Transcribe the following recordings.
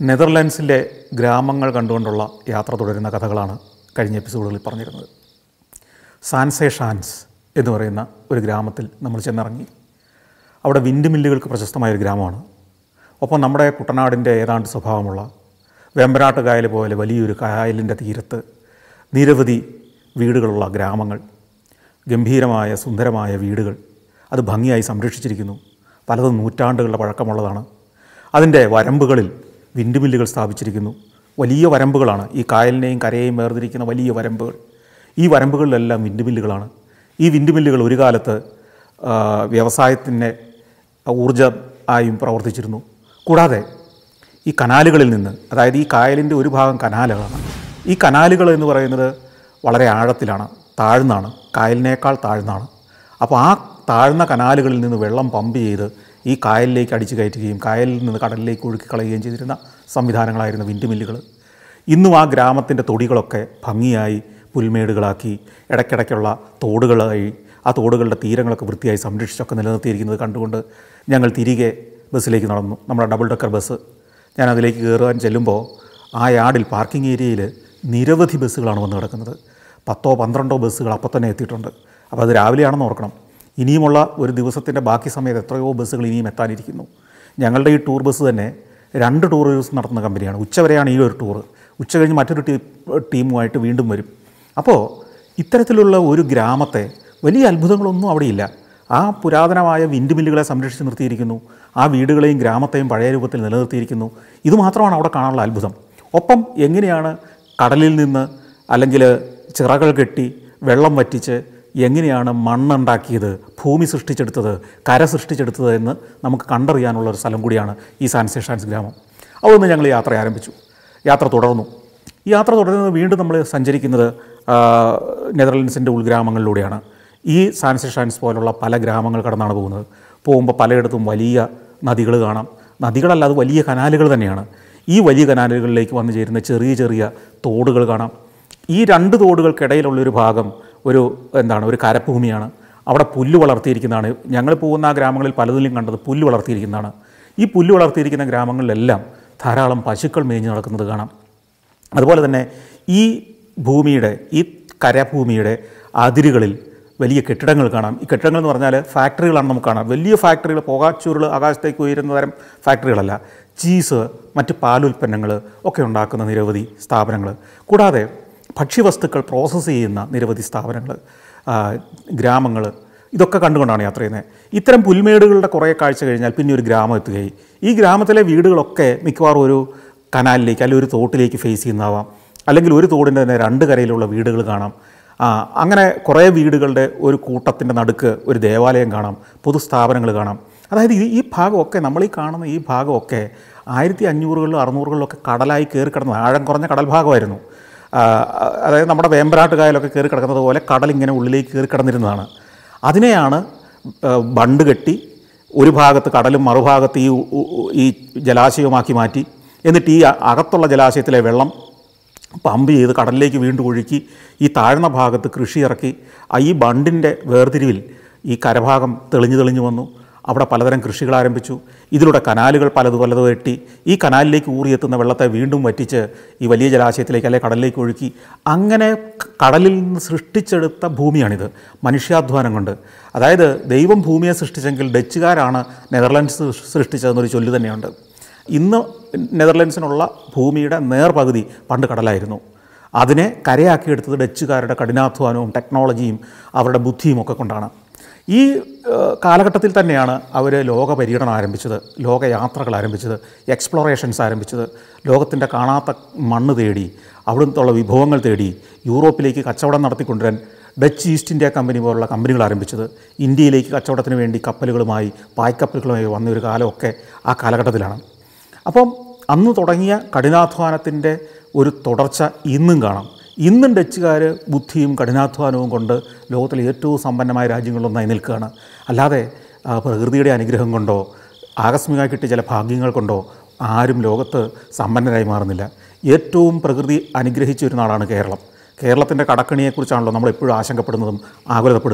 നെതർലാൻഡ്സിലെ ഗ്രാമങ്ങൾ കണ്ടുകൊണ്ടുള്ള യാത്ര തുടരുന്ന കഥകളാണ് കഴിഞ്ഞ എപ്പിസോഡുകളിൽ പറഞ്ഞിരുന്നത് സാൻസേ ഷാൻസ് എന്ന് പറയുന്ന ഒരു ഗ്രാമത്തിൽ നമ്മൾ ചെന്നിറങ്ങി അവിടെ വിൻഡ് മില്ലുകൾക്ക് പ്രശസ്തമായൊരു ഗ്രാമമാണ് ഒപ്പം നമ്മുടെ കുട്ടനാടിൻ്റെ ഏതാണ്ട് സ്വഭാവമുള്ള വെമ്പനാട്ട് കായൽ പോലെ വലിയൊരു കായലിൻ്റെ തീരത്ത് നിരവധി വീടുകളുള്ള ഗ്രാമങ്ങൾ ഗംഭീരമായ സുന്ദരമായ വീടുകൾ അത് ഭംഗിയായി സംരക്ഷിച്ചിരിക്കുന്നു പലതും നൂറ്റാണ്ടുകളുടെ പഴക്കമുള്ളതാണ് അതിൻ്റെ വരമ്പുകളിൽ വിൻഡ് മില്ലുകൾ സ്ഥാപിച്ചിരിക്കുന്നു വലിയ വരമ്പുകളാണ് ഈ കായലിനെയും കരയെയും വേർതിരിക്കുന്ന വലിയ വരമ്പുകൾ ഈ വരമ്പുകളിലെല്ലാം വിൻഡ് മില്ലുകളാണ് ഈ വിൻഡ് മില്ലുകൾ ഒരു കാലത്ത് ആ, വ്യവസായത്തിൻ്റെ ഊർജം ആയും പ്രവർത്തിച്ചിരുന്നു കൂടാതെ ഈ കനാലുകളിൽ നിന്ന് അതായത് ഈ കായലിൻ്റെ ഒരു ഭാഗം കനാലുകളാണ് ഈ കനാലുകൾ എന്ന് പറയുന്നത് വളരെ ആഴത്തിലാണ് താഴ്ന്നാണ് കായലിനേക്കാൾ താഴ്ന്നാണ് അപ്പോൾ ആ താഴ്ന്ന കനാലുകളിൽ നിന്ന് വെള്ളം പമ്പ് ചെയ്ത് ഈ കായലിലേക്ക് അടിച്ചു കയറ്റുകയും കായലിൽ നിന്ന് കടലിലേക്ക് ഒഴുക്കി കളയുകയും ചെയ്തിരുന്ന സംവിധാനങ്ങളായിരുന്നു വിൻഡ് മില്ലുകൾ ഇന്നും ആ ഗ്രാമത്തിൻ്റെ തൊടികളൊക്കെ ഭംഗിയായി പുൽമേടുകളാക്കി ഇടയ്ക്കിടയ്ക്കുള്ള തോടുകളായി ആ തോടുകളുടെ തീരങ്ങളൊക്കെ വൃത്തിയായി സംരക്ഷിച്ചൊക്കെ നിലനിർത്തിയിരിക്കുന്നത് കണ്ടുകൊണ്ട് ഞങ്ങൾ തിരികെ ബസ്സിലേക്ക് നടന്നു നമ്മുടെ ഡബിൾ ഡെക്കർ ബസ് ഞാൻ അതിലേക്ക് കയറുവാൻ ചെല്ലുമ്പോൾ ആ യാർഡിൽ പാർക്കിംഗ് ഏരിയയിൽ നിരവധി ബസ്സുകളാണ് വന്ന് കിടക്കുന്നത് പത്തോ പന്ത്രണ്ടോ ബസ്സുകൾ അപ്പം തന്നെ എത്തിയിട്ടുണ്ട് അപ്പോൾ അത് രാവിലെയാണെന്ന് ഓർക്കണം ഇനിയുമുള്ള ഒരു ദിവസത്തിൻ്റെ ബാക്കി സമയത്ത് എത്രയോ ബസ്സുകൾ ഇനിയും എത്താനിരിക്കുന്നു ഞങ്ങളുടെ ഈ ടൂർ ബസ് തന്നെ രണ്ട് ടൂർ ദിവസം നടത്തുന്ന കമ്പനിയാണ് ഉച്ചവരെയാണ് ഈ ഒരു ടൂർ ഉച്ച കഴിഞ്ഞ് മറ്റൊരു ടീ ടീമുമായിട്ട് വീണ്ടും വരും അപ്പോൾ ഇത്തരത്തിലുള്ള ഒരു ഗ്രാമത്തെ വലിയ അത്ഭുതങ്ങളൊന്നും അവിടെയില്ല ആ പുരാതനമായ വിൻഡ് മില്ലുകളെ സംരക്ഷിച്ച് നിർത്തിയിരിക്കുന്നു ആ വീടുകളെയും ഗ്രാമത്തെയും പഴയ രൂപത്തിൽ നിലനിർത്തിയിരിക്കുന്നു ഇതുമാത്രമാണ് അവിടെ കാണാനുള്ള അത്ഭുതം ഒപ്പം എങ്ങനെയാണ് കടലിൽ നിന്ന് അല്ലെങ്കിൽ ചിറകൾ കെട്ടി വെള്ളം വറ്റിച്ച് എങ്ങനെയാണ് മണ്ണുണ്ടാക്കിയത് ഭൂമി സൃഷ്ടിച്ചെടുത്തത് കര സൃഷ്ടിച്ചെടുത്തത് എന്ന് നമുക്ക് കണ്ടറിയാനുള്ള ഒരു സ്ഥലം കൂടിയാണ് ഈ സാൻസേഷാൻസ് ഗ്രാമം അവിടെ ഞങ്ങൾ യാത്ര ആരംഭിച്ചു യാത്ര തുടർന്നു ഈ യാത്ര തുടരുന്നത് വീണ്ടും നമ്മൾ സഞ്ചരിക്കുന്നത് ആ, നെതർലൻഡ്സിൻ്റെ ഉൾഗ്രാമങ്ങളിലൂടെയാണ് ഈ സാൻസേഷാൻസ് പോലുള്ള പല ഗ്രാമങ്ങൾ കടന്നാണ് പോകുന്നത് പോകുമ്പോൾ പലയിടത്തും വലിയ നദികൾ കാണാം നദികളല്ല അത് വലിയ കനാലുകൾ തന്നെയാണ് ഈ വലിയ കനാലുകളിലേക്ക് വന്നു ചേരുന്ന ചെറിയ ചെറിയ തോടുകൾ കാണാം ഈ രണ്ട് തോടുകൾക്കിടയിലുള്ളൊരു ഭാഗം ഒരു എന്താണ് ഒരു കരഭൂമിയാണ് അവിടെ പുല്ല് വളർത്തിയിരിക്കുന്നതാണ് ഞങ്ങൾ പോകുന്ന ആ ഗ്രാമങ്ങളിൽ പലതിലും കണ്ടത് പുല്ല് വളർത്തിയിരിക്കുന്നതാണ് ഈ പുല്ല് വളർത്തിയിരിക്കുന്ന ഗ്രാമങ്ങളിലെല്ലാം ധാരാളം പശുക്കൾ മേഞ്ഞ് നടക്കുന്നത് കാണാം അതുപോലെ തന്നെ ഈ ഭൂമിയുടെ ഈ കരഭൂമിയുടെ അതിരുകളിൽ വലിയ കെട്ടിടങ്ങൾ കാണാം ഈ കെട്ടിടങ്ങൾ എന്ന് പറഞ്ഞാൽ ഫാക്ടറികളാണ് നമുക്ക് കാണാം വലിയ ഫാക്ടറികൾ പുകാച്ചുരുൾ ആകാശത്തേക്ക് ഉയരുന്ന തരം ഫാക്ടറികളല്ല ചീസ് മറ്റ് പാലുൽപ്പന്നങ്ങൾ ഒക്കെ ഉണ്ടാക്കുന്ന നിരവധി സ്ഥാപനങ്ങൾ കൂടാതെ ഭക്ഷ്യവസ്തുക്കൾ പ്രോസസ്സ് ചെയ്യുന്ന നിരവധി സ്ഥാപനങ്ങൾ ഗ്രാമങ്ങൾ ഇതൊക്കെ കണ്ടുകൊണ്ടാണ് യാത്ര ചെയ്യുന്നത് ഇത്തരം പുൽമേടുകളുടെ കുറേ കാഴ്ച കഴിഞ്ഞാൽ പിന്നെ ഒരു ഗ്രാമം എത്തുകയായി ഈ ഗ്രാമത്തിലെ വീടുകളൊക്കെ മിക്കവാറും ഒരു കനാലിലേക്ക് അല്ലെങ്കിൽ ഒരു തോട്ടിലേക്ക് ഫേസ് ചെയ്യുന്നതാവാം അല്ലെങ്കിൽ ഒരു തോടിൻ്റെ തന്നെ രണ്ട് കരയിലുള്ള വീടുകൾ കാണാം ആ, അങ്ങനെ കുറേ വീടുകളുടെ ഒരു കൂട്ടത്തിൻ്റെ നടുക്ക് ഒരു ദേവാലയം കാണാം പൊതുസ്ഥാപനങ്ങൾ കാണാം അതായത് ഈ- ഈ ഭാഗമൊക്കെ നമ്മൾ ഈ കാണുന്ന ഈ ഭാഗമൊക്കെ ആയിരത്തി അഞ്ഞൂറുകളിലും അറുന്നൂറുകളിലൊക്കെ കടലായി കയറി കിടന്ന ആഴം കുറഞ്ഞ കടൽ ഭാഗമായിരുന്നു ആ, അതായത് നമ്മുടെ വേമ്പനാട്ട് കായലൊക്കെ കയറി കിടക്കുന്നത് പോലെ കടൽ ഇങ്ങനെ ഉള്ളിലേക്ക് കയറി കിടന്നിരുന്നതാണ് അതിനെയാണ് ആ, ബണ്ട് കെട്ടി ഒരു ഭാഗത്ത് കടലും മറുഭാഗത്ത് ഈ ഉ- ഉ- ഈ ജലാശയമാക്കി മാറ്റി എന്നിട്ട് ഈ അ- അകത്തുള്ള ജലാശയത്തിലെ വെള്ളം പമ്പ് ചെയ്ത് കടലിലേക്ക് വീണ്ടും ഒഴുക്കി ഈ താഴ്ന്ന ഭാഗത്ത് കൃഷി ഇറക്കി ആ ഈ ബണ്ടിൻ്റെ വേർതിരിവിൽ ഈ കരഭാഗം തെളിഞ്ഞു തെളിഞ്ഞു വന്നു അവിടെ പലതരം കൃഷികൾ ആരംഭിച്ചു ഇതിലൂടെ കനാലുകൾ പലത് പലതും വെട്ടി ഈ കനാലിലേക്ക് ഊറിയെത്തുന്ന വെള്ളത്തെ വീണ്ടും വറ്റിച്ച് ഈ വലിയ ജലാശയത്തിലേക്ക് അല്ലെങ്കിൽ കടലിലേക്ക് ഒഴുക്കി അങ്ങനെ ക- കടലിൽ നിന്ന് സൃഷ്ടിച്ചെടുത്ത ഭൂമിയാണിത് മനുഷ്യാധ്വാനം കൊണ്ട് അതായത് ദൈവം ഭൂമിയെ സൃഷ്ടിച്ചെങ്കിൽ ഡച്ചുകാരാണ് നെതർലാൻഡ്സ് സൃഷ്ടിച്ചതെന്നൊരു ചൊല്ല് തന്നെയുണ്ട് ഇന്ന് നെതർലൻഡ്സിനുള്ള ഭൂമിയുടെ നേർപകുതി പണ്ട് കടലായിരുന്നു അതിനെ കരയാക്കിയെടുത്തത് ഡച്ചുകാരുടെ കഠിനാധ്വാനവും ടെക്നോളജിയും അവരുടെ ബുദ്ധിയും ഒക്കെ കൊണ്ടാണ് ഈ ഏഹ്, കാലഘട്ടത്തിൽ തന്നെയാണ് അവർ ലോക പര്യടനം ആരംഭിച്ചത് ലോകയാത്രകൾ ആരംഭിച്ചത് എക്സ്പ്ലോറേഷൻസ് ആരംഭിച്ചത് ലോകത്തിൻ്റെ കാണാത്ത മണ്ണ് തേടി അവിടുത്തുള്ള വിഭവങ്ങൾ തേടി യൂറോപ്പിലേക്ക് കച്ചവടം നടത്തിക്കൊണ്ടുവരാൻ ഡച്ച് ഈസ്റ്റ് ഇന്ത്യ കമ്പനി പോലുള്ള കമ്പനികൾ ആരംഭിച്ചത് ഇന്ത്യയിലേക്ക് കച്ചവടത്തിന് വേണ്ടി കപ്പലുകളുമായി പായ്ക്കപ്പലുകളുമായി വന്ന ഒരു കാലമൊക്കെ ആ കാലഘട്ടത്തിലാണ് അപ്പം അന്ന് തുടങ്ങിയ കഠിനാധ്വാനത്തിൻ്റെ ഒരു തുടർച്ച ഇന്നും കാണാം ഇന്നും ഡച്ചുകാർ ബുദ്ധിയും കഠിനാധ്വാനവും കൊണ്ട് ലോകത്തിലെ ഏറ്റവും സമ്പന്നമായ രാജ്യങ്ങളിലൊന്നായി നിൽക്കുകയാണ് അല്ലാതെ ആ, പ്രകൃതിയുടെ അനുഗ്രഹം കൊണ്ടോ ആകസ്മികമായി കിട്ടിയ ചില ഭാഗ്യങ്ങൾ കൊണ്ടോ ആരും ലോകത്ത് സമ്പന്നരായി മാറുന്നില്ല ഏറ്റവും പ്രകൃതി അനുഗ്രഹിച്ച ഒരു നാടാണ് കേരളം കേരളത്തിൻ്റെ കടക്കണിയെക്കുറിച്ചാണല്ലോ നമ്മൾ എപ്പോഴും ആശങ്കപ്പെടുന്നതും ആകുലതപ്പെടുന്നതും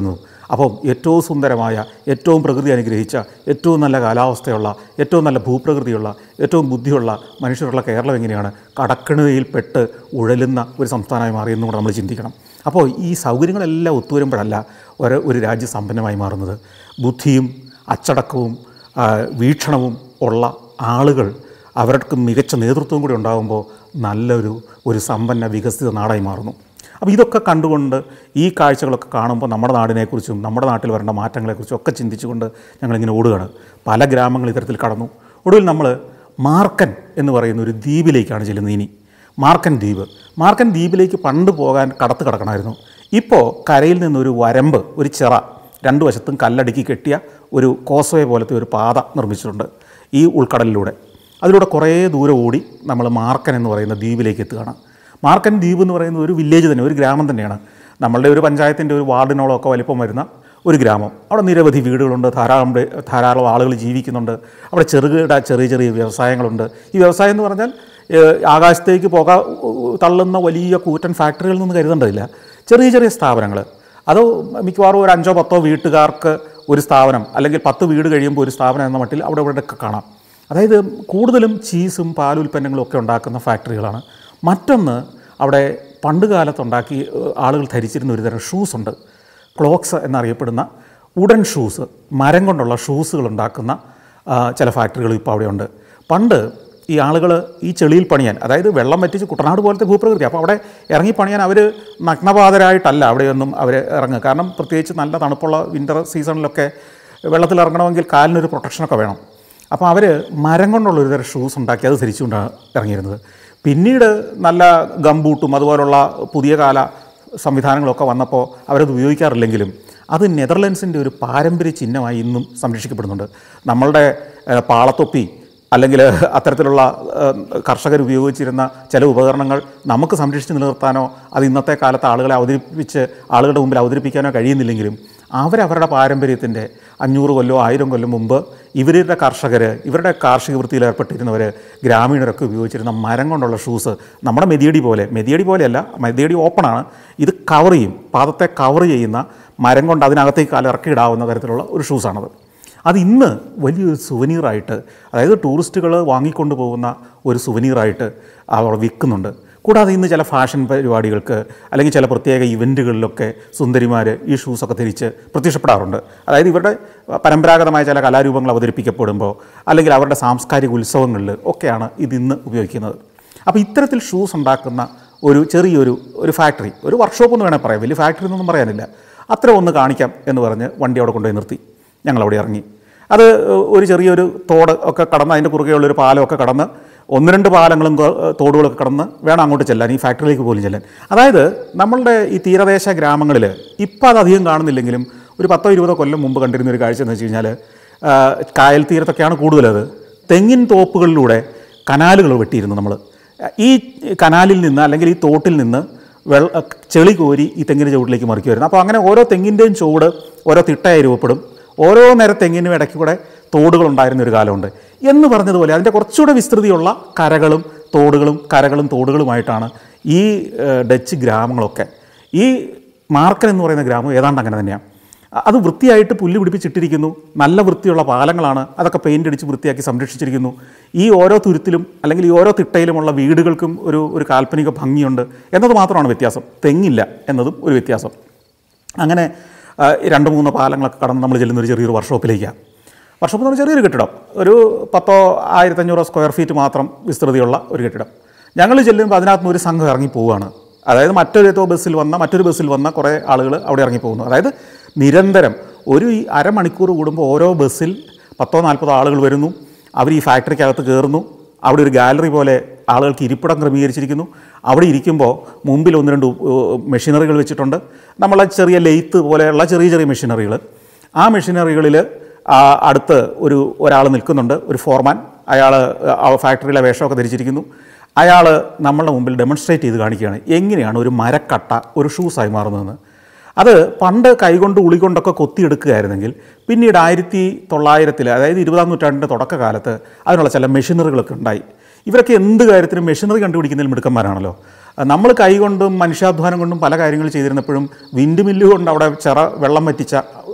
അപ്പം ഏറ്റവും സുന്ദരമായ ഏറ്റവും പ്രകൃതി അനുഗ്രഹിച്ച ഏറ്റവും നല്ല കാലാവസ്ഥയുള്ള ഏറ്റവും നല്ല ഭൂപ്രകൃതിയുള്ള ഏറ്റവും ബുദ്ധിയുള്ള മനുഷ്യരുള്ള കേരളം എങ്ങനെയാണ് കടക്കണിതയിൽപ്പെട്ട് ഉഴലുന്ന ഒരു സംസ്ഥാനമായി മാറിയെന്നും കൂടെ നമ്മൾ ചിന്തിക്കണം അപ്പോൾ ഈ സൗകര്യങ്ങളെല്ലാം ഒത്തുവരുമ്പോഴല്ല ഒരു ഒരു രാജ്യം സമ്പന്നമായി മാറുന്നത് ബുദ്ധിയും അച്ചടക്കവും ആ, വീക്ഷണവും ഉള്ള ആളുകൾ അവർക്ക് മികച്ച നേതൃത്വം കൂടി ഉണ്ടാകുമ്പോൾ നല്ലൊരു ഒരു സമ്പന്ന വികസിത നാടായി മാറുന്നു അപ്പോൾ ഇതൊക്കെ കണ്ടുകൊണ്ട് ഈ കാഴ്ചകളൊക്കെ കാണുമ്പോൾ നമ്മുടെ നാടിനെക്കുറിച്ചും നമ്മുടെ നാട്ടിൽ വരേണ്ട മാറ്റങ്ങളെക്കുറിച്ചും ഒക്കെ ചിന്തിച്ചുകൊണ്ട് ഞങ്ങളിങ്ങനെ ഓടുകയാണ് പല ഗ്രാമങ്ങൾ ഇത്തരത്തിൽ കടന്നു ഒടുവിൽ നമ്മൾ മാർക്കൻ എന്ന് പറയുന്ന ഒരു ദ്വീപിലേക്കാണ് ചെല്ലുന്നത് ഇനി മാർക്കൻ ദ്വീപ് മാർക്കൻ ദ്വീപിലേക്ക് പണ്ട് പോകാൻ കടത്ത് കിടക്കണമായിരുന്നു ഇപ്പോൾ കരയിൽ നിന്നൊരു വരമ്പ് ഒരു ചിറ രണ്ടു വശത്തും കല്ലടുക്കി കെട്ടിയ ഒരു കോസവേ പോലത്തെ ഒരു പാത നിർമ്മിച്ചിട്ടുണ്ട് ഈ ഉൾക്കടലിലൂടെ അതിലൂടെ കുറേ ദൂരം ഓടി നമ്മൾ മാർക്കൻ എന്ന് പറയുന്ന ദ്വീപിലേക്ക് എത്തുകയാണ് മാർക്കൻ ദ്വീപ് എന്ന് പറയുന്ന ഒരു വില്ലേജ് തന്നെ ഒരു ഗ്രാമം തന്നെയാണ് നമ്മളുടെ ഒരു പഞ്ചായത്തിൻ്റെ ഒരു വാർഡിനോളം ഒക്കെ വലിപ്പം വരുന്ന ഒരു ഗ്രാമം അവിടെ നിരവധി വീടുകളുണ്ട് ധാരാളം പേ- ധാരാളം ആളുകൾ ജീവിക്കുന്നുണ്ട് അവിടെ ചെറുകിട ചെറിയ ചെറിയ വ്യവസായങ്ങളുണ്ട് ഈ വ്യവസായം എന്ന് പറഞ്ഞാൽ ഏഹ്, ആകാശത്തേക്ക് പുക ഉ- തള്ളുന്ന വലിയ കൂറ്റൻ ഫാക്ടറികളിൽ നിന്ന് കരുതേണ്ടതില്ല ചെറിയ ചെറിയ സ്ഥാപനങ്ങൾ അത് മിക്കവാറും ഒരു അഞ്ചോ പത്തോ വീട്ടുകാർക്ക് ഒരു സ്ഥാപനം അല്ലെങ്കിൽ പത്ത് വീട് കഴിയുമ്പോൾ ഒരു സ്ഥാപനം എന്ന മട്ടിൽ അവിടെ ഇവിടെയൊക്കെ കാണാം അതായത് കൂടുതലും ചീസും പാലുൽപ്പന്നങ്ങളും ഒക്കെ ഉണ്ടാക്കുന്ന ഫാക്ടറികളാണ് മറ്റൊന്ന് അവിടെ പണ്ട് കാലത്തുണ്ടാക്കി ഏഹ്, ആളുകൾ ധരിച്ചിരുന്ന ഒരു തരം ഷൂസ് ഉണ്ട് ക്ലോക്സ് എന്നറിയപ്പെടുന്ന ഉഡൻ ഷൂസ് മരം കൊണ്ടുള്ള ഷൂസുകൾ ഉണ്ടാക്കുന്ന ആ, ചില ഫാക്ടറികൾ ഇപ്പോൾ അവിടെയുണ്ട് പണ്ട് ഈ ആളുകൾ ഈ ചെളിയിൽ പണിയാൻ അതായത് വെള്ളം വറ്റിച്ച് കുട്ടനാട് പോലത്തെ ഭൂപ്രകൃതി അപ്പോൾ അവിടെ ഇറങ്ങി പണിയാൻ അവർ നഗ്നപാതരായിട്ടല്ല അവിടെയൊന്നും അവർ ഇറങ്ങുക കാരണം പ്രത്യേകിച്ച് നല്ല തണുപ്പുള്ള വിൻ്റർ സീസണിലൊക്കെ വെള്ളത്തിൽ ഇറങ്ങണമെങ്കിൽ കാലിനൊരു പ്രൊട്ടക്ഷനൊക്കെ വേണം അപ്പോൾ അവർ മരം കൊണ്ടുള്ള ഒരു തരം ഷൂസ് ഉണ്ടാക്കി അത് ധരിച്ചുകൊണ്ടാണ് ഇറങ്ങിയിരുന്നത് പിന്നീട് നല്ല ഗംബൂട്ടും അതുപോലുള്ള പുതിയ കാല സംവിധാനങ്ങളൊക്കെ വന്നപ്പോൾ അവരത് ഉപയോഗിക്കാറില്ലെങ്കിലും അത് നെതർലൻഡ്സിൻ്റെ ഒരു പാരമ്പര്യ ചിഹ്നമായി ഇന്നും സംരക്ഷിക്കപ്പെടുന്നുണ്ട് നമ്മളുടെ ഏഹ്, പാളത്തൊപ്പി അല്ലെങ്കിൽ അത്തരത്തിലുള്ള കർഷകർ ഉപയോഗിച്ചിരുന്ന ചില ഉപകരണങ്ങൾ നമുക്ക് സംരക്ഷിച്ച് നിലനിർത്താനോ അത് ഇന്നത്തെ കാലത്ത് ആളുകളെ അവതരിപ്പിച്ച് ആളുകളുടെ മുമ്പിൽ അവതരിപ്പിക്കാനോ കഴിയുന്നില്ലെങ്കിലും അവരവരുടെ പാരമ്പര്യത്തിൻ്റെ അഞ്ഞൂറ് കൊല്ലോ ആയിരം കൊല്ലം മുമ്പ് ഇവരുടെ കർഷകർ ഇവരുടെ കാർഷിക വൃത്തിയിൽ ഏർപ്പെട്ടിരുന്നവർ ഗ്രാമീണരൊക്കെ ഉപയോഗിച്ചിരുന്ന മരം കൊണ്ടുള്ള ഷൂസ് നമ്മുടെ മെതിയടി പോലെ മെതിയടി പോലെയല്ല മെതിയടി ഓപ്പണാണ് ഇത് കവർ ചെയ്യും പാദത്തെ കവർ ചെയ്യുന്ന മരം കൊണ്ട് അതിനകത്തേക്ക് കാലം ഇറക്കിയിടാവുന്ന തരത്തിലുള്ള ഒരു ഷൂസാണത് അത് ഇന്ന് വലിയൊരു സുവനീറായിട്ട് അതായത് ടൂറിസ്റ്റുകൾ വാങ്ങിക്കൊണ്ട് പോകുന്ന ഒരു സുവനീറായിട്ട് അവർ വിൽക്കുന്നുണ്ട് കൂടാതെ ഇന്ന് ചില ഫാഷൻ പരിപാടികൾക്ക് അല്ലെങ്കിൽ ചില പ്രത്യേക ഇവൻറ്റുകളിലൊക്കെ സുന്ദരിമാർ ഈ ഷൂസൊക്കെ ധരിച്ച് പ്രത്യക്ഷപ്പെടാറുണ്ട് അതായത് ഇവരുടെ പരമ്പരാഗതമായ ചില കലാരൂപങ്ങൾ അവതരിപ്പിക്കപ്പെടുമ്പോൾ അല്ലെങ്കിൽ അവരുടെ സാംസ്കാരിക ഉത്സവങ്ങളിൽ ഒക്കെയാണ് ഇത് ഇന്ന് ഉപയോഗിക്കുന്നത് അപ്പോൾ ഇത്തരത്തിൽ ഷൂസ് ഉണ്ടാക്കുന്ന ഒരു ചെറിയൊരു ഒരു ഫാക്ടറി ഒരു വർക്ക്ഷോപ്പ് എന്ന് വേണേൽ പറയാം വലിയ ഫാക്ടറി എന്നൊന്നും പറയാനില്ല അത്ര ഒന്ന് കാണിക്കാം എന്ന് പറഞ്ഞ് വണ്ടി അവിടെ കൊണ്ടുപോയി നിർത്തി ഞങ്ങളവിടെ ഇറങ്ങി അത് ഒരു ചെറിയൊരു തോട് ഒക്കെ കടന്ന് അതിൻ്റെ കുറുകെയുള്ളൊരു പാലമൊക്കെ കടന്ന് ഒന്ന് രണ്ട് പാലങ്ങളും തോ- തോടുകളൊക്കെ കടന്ന് വേണം അങ്ങോട്ട് ചെല്ലാൻ ഈ ഫാക്ടറിയിലേക്ക് പോലും ചെല്ലാൻ അതായത് നമ്മളുടെ ഈ തീരദേശ ഗ്രാമങ്ങളിൽ ഇപ്പം അത് അധികം കാണുന്നില്ലെങ്കിലും ഒരു പത്തോ ഇരുപതോ കൊല്ലം മുമ്പ് കണ്ടിരുന്ന ഒരു കാഴ്ച എന്ന് വെച്ച് കഴിഞ്ഞാൽ ആ, കായൽ തീരത്തൊക്കെയാണ് കൂടുതലത് തെങ്ങിൻ തോപ്പുകളിലൂടെ കനാലുകൾ വെട്ടിയിരുന്നു നമ്മൾ ഈ കനാലിൽ നിന്ന് അല്ലെങ്കിൽ ഈ തോട്ടിൽ നിന്ന് വെള്ള ചെളി കോരി ഈ തെങ്ങിൻ്റെ ചുവട്ടിലേക്ക് മറിക്കുമായിരുന്നു അപ്പോൾ അങ്ങനെ ഓരോ തെങ്ങിൻ്റെയും ചുവട് ഓരോ തിട്ടയായി രൂപപ്പെടും ഓരോ നേരം തെങ്ങിനും ഇടയ്ക്ക് കൂടെ തോടുകൾ ഉണ്ടായിരുന്ന ഒരു കാലമുണ്ട് എന്ന് പറഞ്ഞതുപോലെ അതിൻ്റെ കുറച്ചുകൂടെ വിസ്തൃതിയുള്ള കരകളും തോടുകളും കരകളും തോടുകളുമായിട്ടാണ് ഈ ഏഹ്, ഡച്ച് ഗ്രാമങ്ങളൊക്കെ ഈ മാർക്കൻ എന്ന് പറയുന്ന ഗ്രാമം ഏതാണ്ട് അങ്ങനെ തന്നെയാണ് അ- അത് വൃത്തിയായിട്ട് പുല്ല് പിടിപ്പിച്ചിട്ടിരിക്കുന്നു നല്ല വൃത്തിയുള്ള പാലങ്ങളാണ് അതൊക്കെ പെയിൻ്റ് അടിച്ച് വൃത്തിയാക്കി സംരക്ഷിച്ചിരിക്കുന്നു ഈ ഓരോ തുരുത്തിലും അല്ലെങ്കിൽ ഈ ഓരോ തിട്ടയിലുമുള്ള വീടുകൾക്കും ഒരു ഒരു കാൽപ്പനിക ഭംഗിയുണ്ട് എന്നത് മാത്രമാണ് വ്യത്യാസം തെങ്ങില്ല എന്നതും ഒരു വ്യത്യാസം അങ്ങനെ ആ, രണ്ട് മൂന്ന് പാലങ്ങളൊക്കെ കടന്ന് നമ്മൾ ചെല്ലുന്ന ഒരു ചെറിയൊരു വർക്ക്ഷോപ്പിലേക്കാണ് വർക്ക്ഷോപ്പ് എന്ന് പറഞ്ഞാൽ ചെറിയൊരു കെട്ടിടം ഒരു പത്തോ ആയിരത്തഞ്ഞൂറോ സ്ക്വയർ ഫീറ്റ് മാത്രം വിസ്തൃതിയുള്ള ഒരു കെട്ടിടം ഞങ്ങൾ ചെല്ലുമ്പോൾ അതിനകത്ത് നിന്ന് ഒരു സംഘം ഇറങ്ങി പോവുകയാണ് അതായത് മറ്റൊരു ഏതോ ബസ്സിൽ വന്ന മറ്റൊരു ബസ്സിൽ വന്ന കുറേ ആളുകൾ അവിടെ ഇറങ്ങി പോകുന്നു അതായത് നിരന്തരം ഒരു ഈ അരമണിക്കൂർ കൂടുമ്പോൾ ഓരോ ബസ്സിൽ പത്തോ നാൽപ്പതോ ആളുകൾ വരുന്നു അവർ ഈ ഫാക്ടറിക്കകത്ത് കയറുന്നു അവിടെ ഒരു ഗാലറി പോലെ ആളുകൾക്ക് ഇരിപ്പിടം ക്രമീകരിച്ചിരിക്കുന്നു അവിടെ ഇരിക്കുമ്പോൾ മുമ്പിൽ ഒന്ന് രണ്ട് മെഷീനറികൾ വെച്ചിട്ടുണ്ട് നമ്മളെ ചെറിയ ലെയ്ത്ത് പോലെയുള്ള ചെറിയ ചെറിയ മെഷീനറികൾ ആ മെഷീനറികളിൽ അടുത്ത് ഒരു ഒരാൾ നിൽക്കുന്നുണ്ട് ഒരു ഫോർമാൻ അയാൾ ആ ഫാക്ടറിയിലെ വേഷമൊക്കെ ധരിച്ചിരിക്കുന്നു അയാൾ നമ്മളുടെ മുമ്പിൽ ഡെമോൺസ്ട്രേറ്റ് ചെയ്ത് കാണിക്കുകയാണ് എങ്ങനെയാണ് ഒരു മരക്കട്ട ഒരു ഷൂസായി മാറുന്നതെന്ന് അത് പണ്ട് കൈകൊണ്ട് ഉളികൊണ്ടൊക്കെ കൊത്തിയെടുക്കുകയായിരുന്നെങ്കിൽ പിന്നീട് ആയിരത്തി തൊള്ളായിരത്തിൽ അതായത് ഇരുപതാം നൂറ്റാണ്ടിൻ്റെ തുടക്കകാലത്ത് അതിനുള്ള ചില മെഷീനറികളൊക്കെ ഉണ്ടായി ഇവരൊക്കെ എന്ത് കാര്യത്തിനും മെഷീനറി കണ്ടുപിടിക്കുന്നതിൽ മിടുക്കന്മാരാണല്ലോ നമ്മൾ കൈകൊണ്ടും മനുഷ്യാധ്വാനം കൊണ്ടും പല കാര്യങ്ങൾ ചെയ്തിരുന്നപ്പോഴും വിൻഡ് മില്ല് കൊണ്ട് അവിടെ ചിറ വെള്ളം വറ്റിച്ച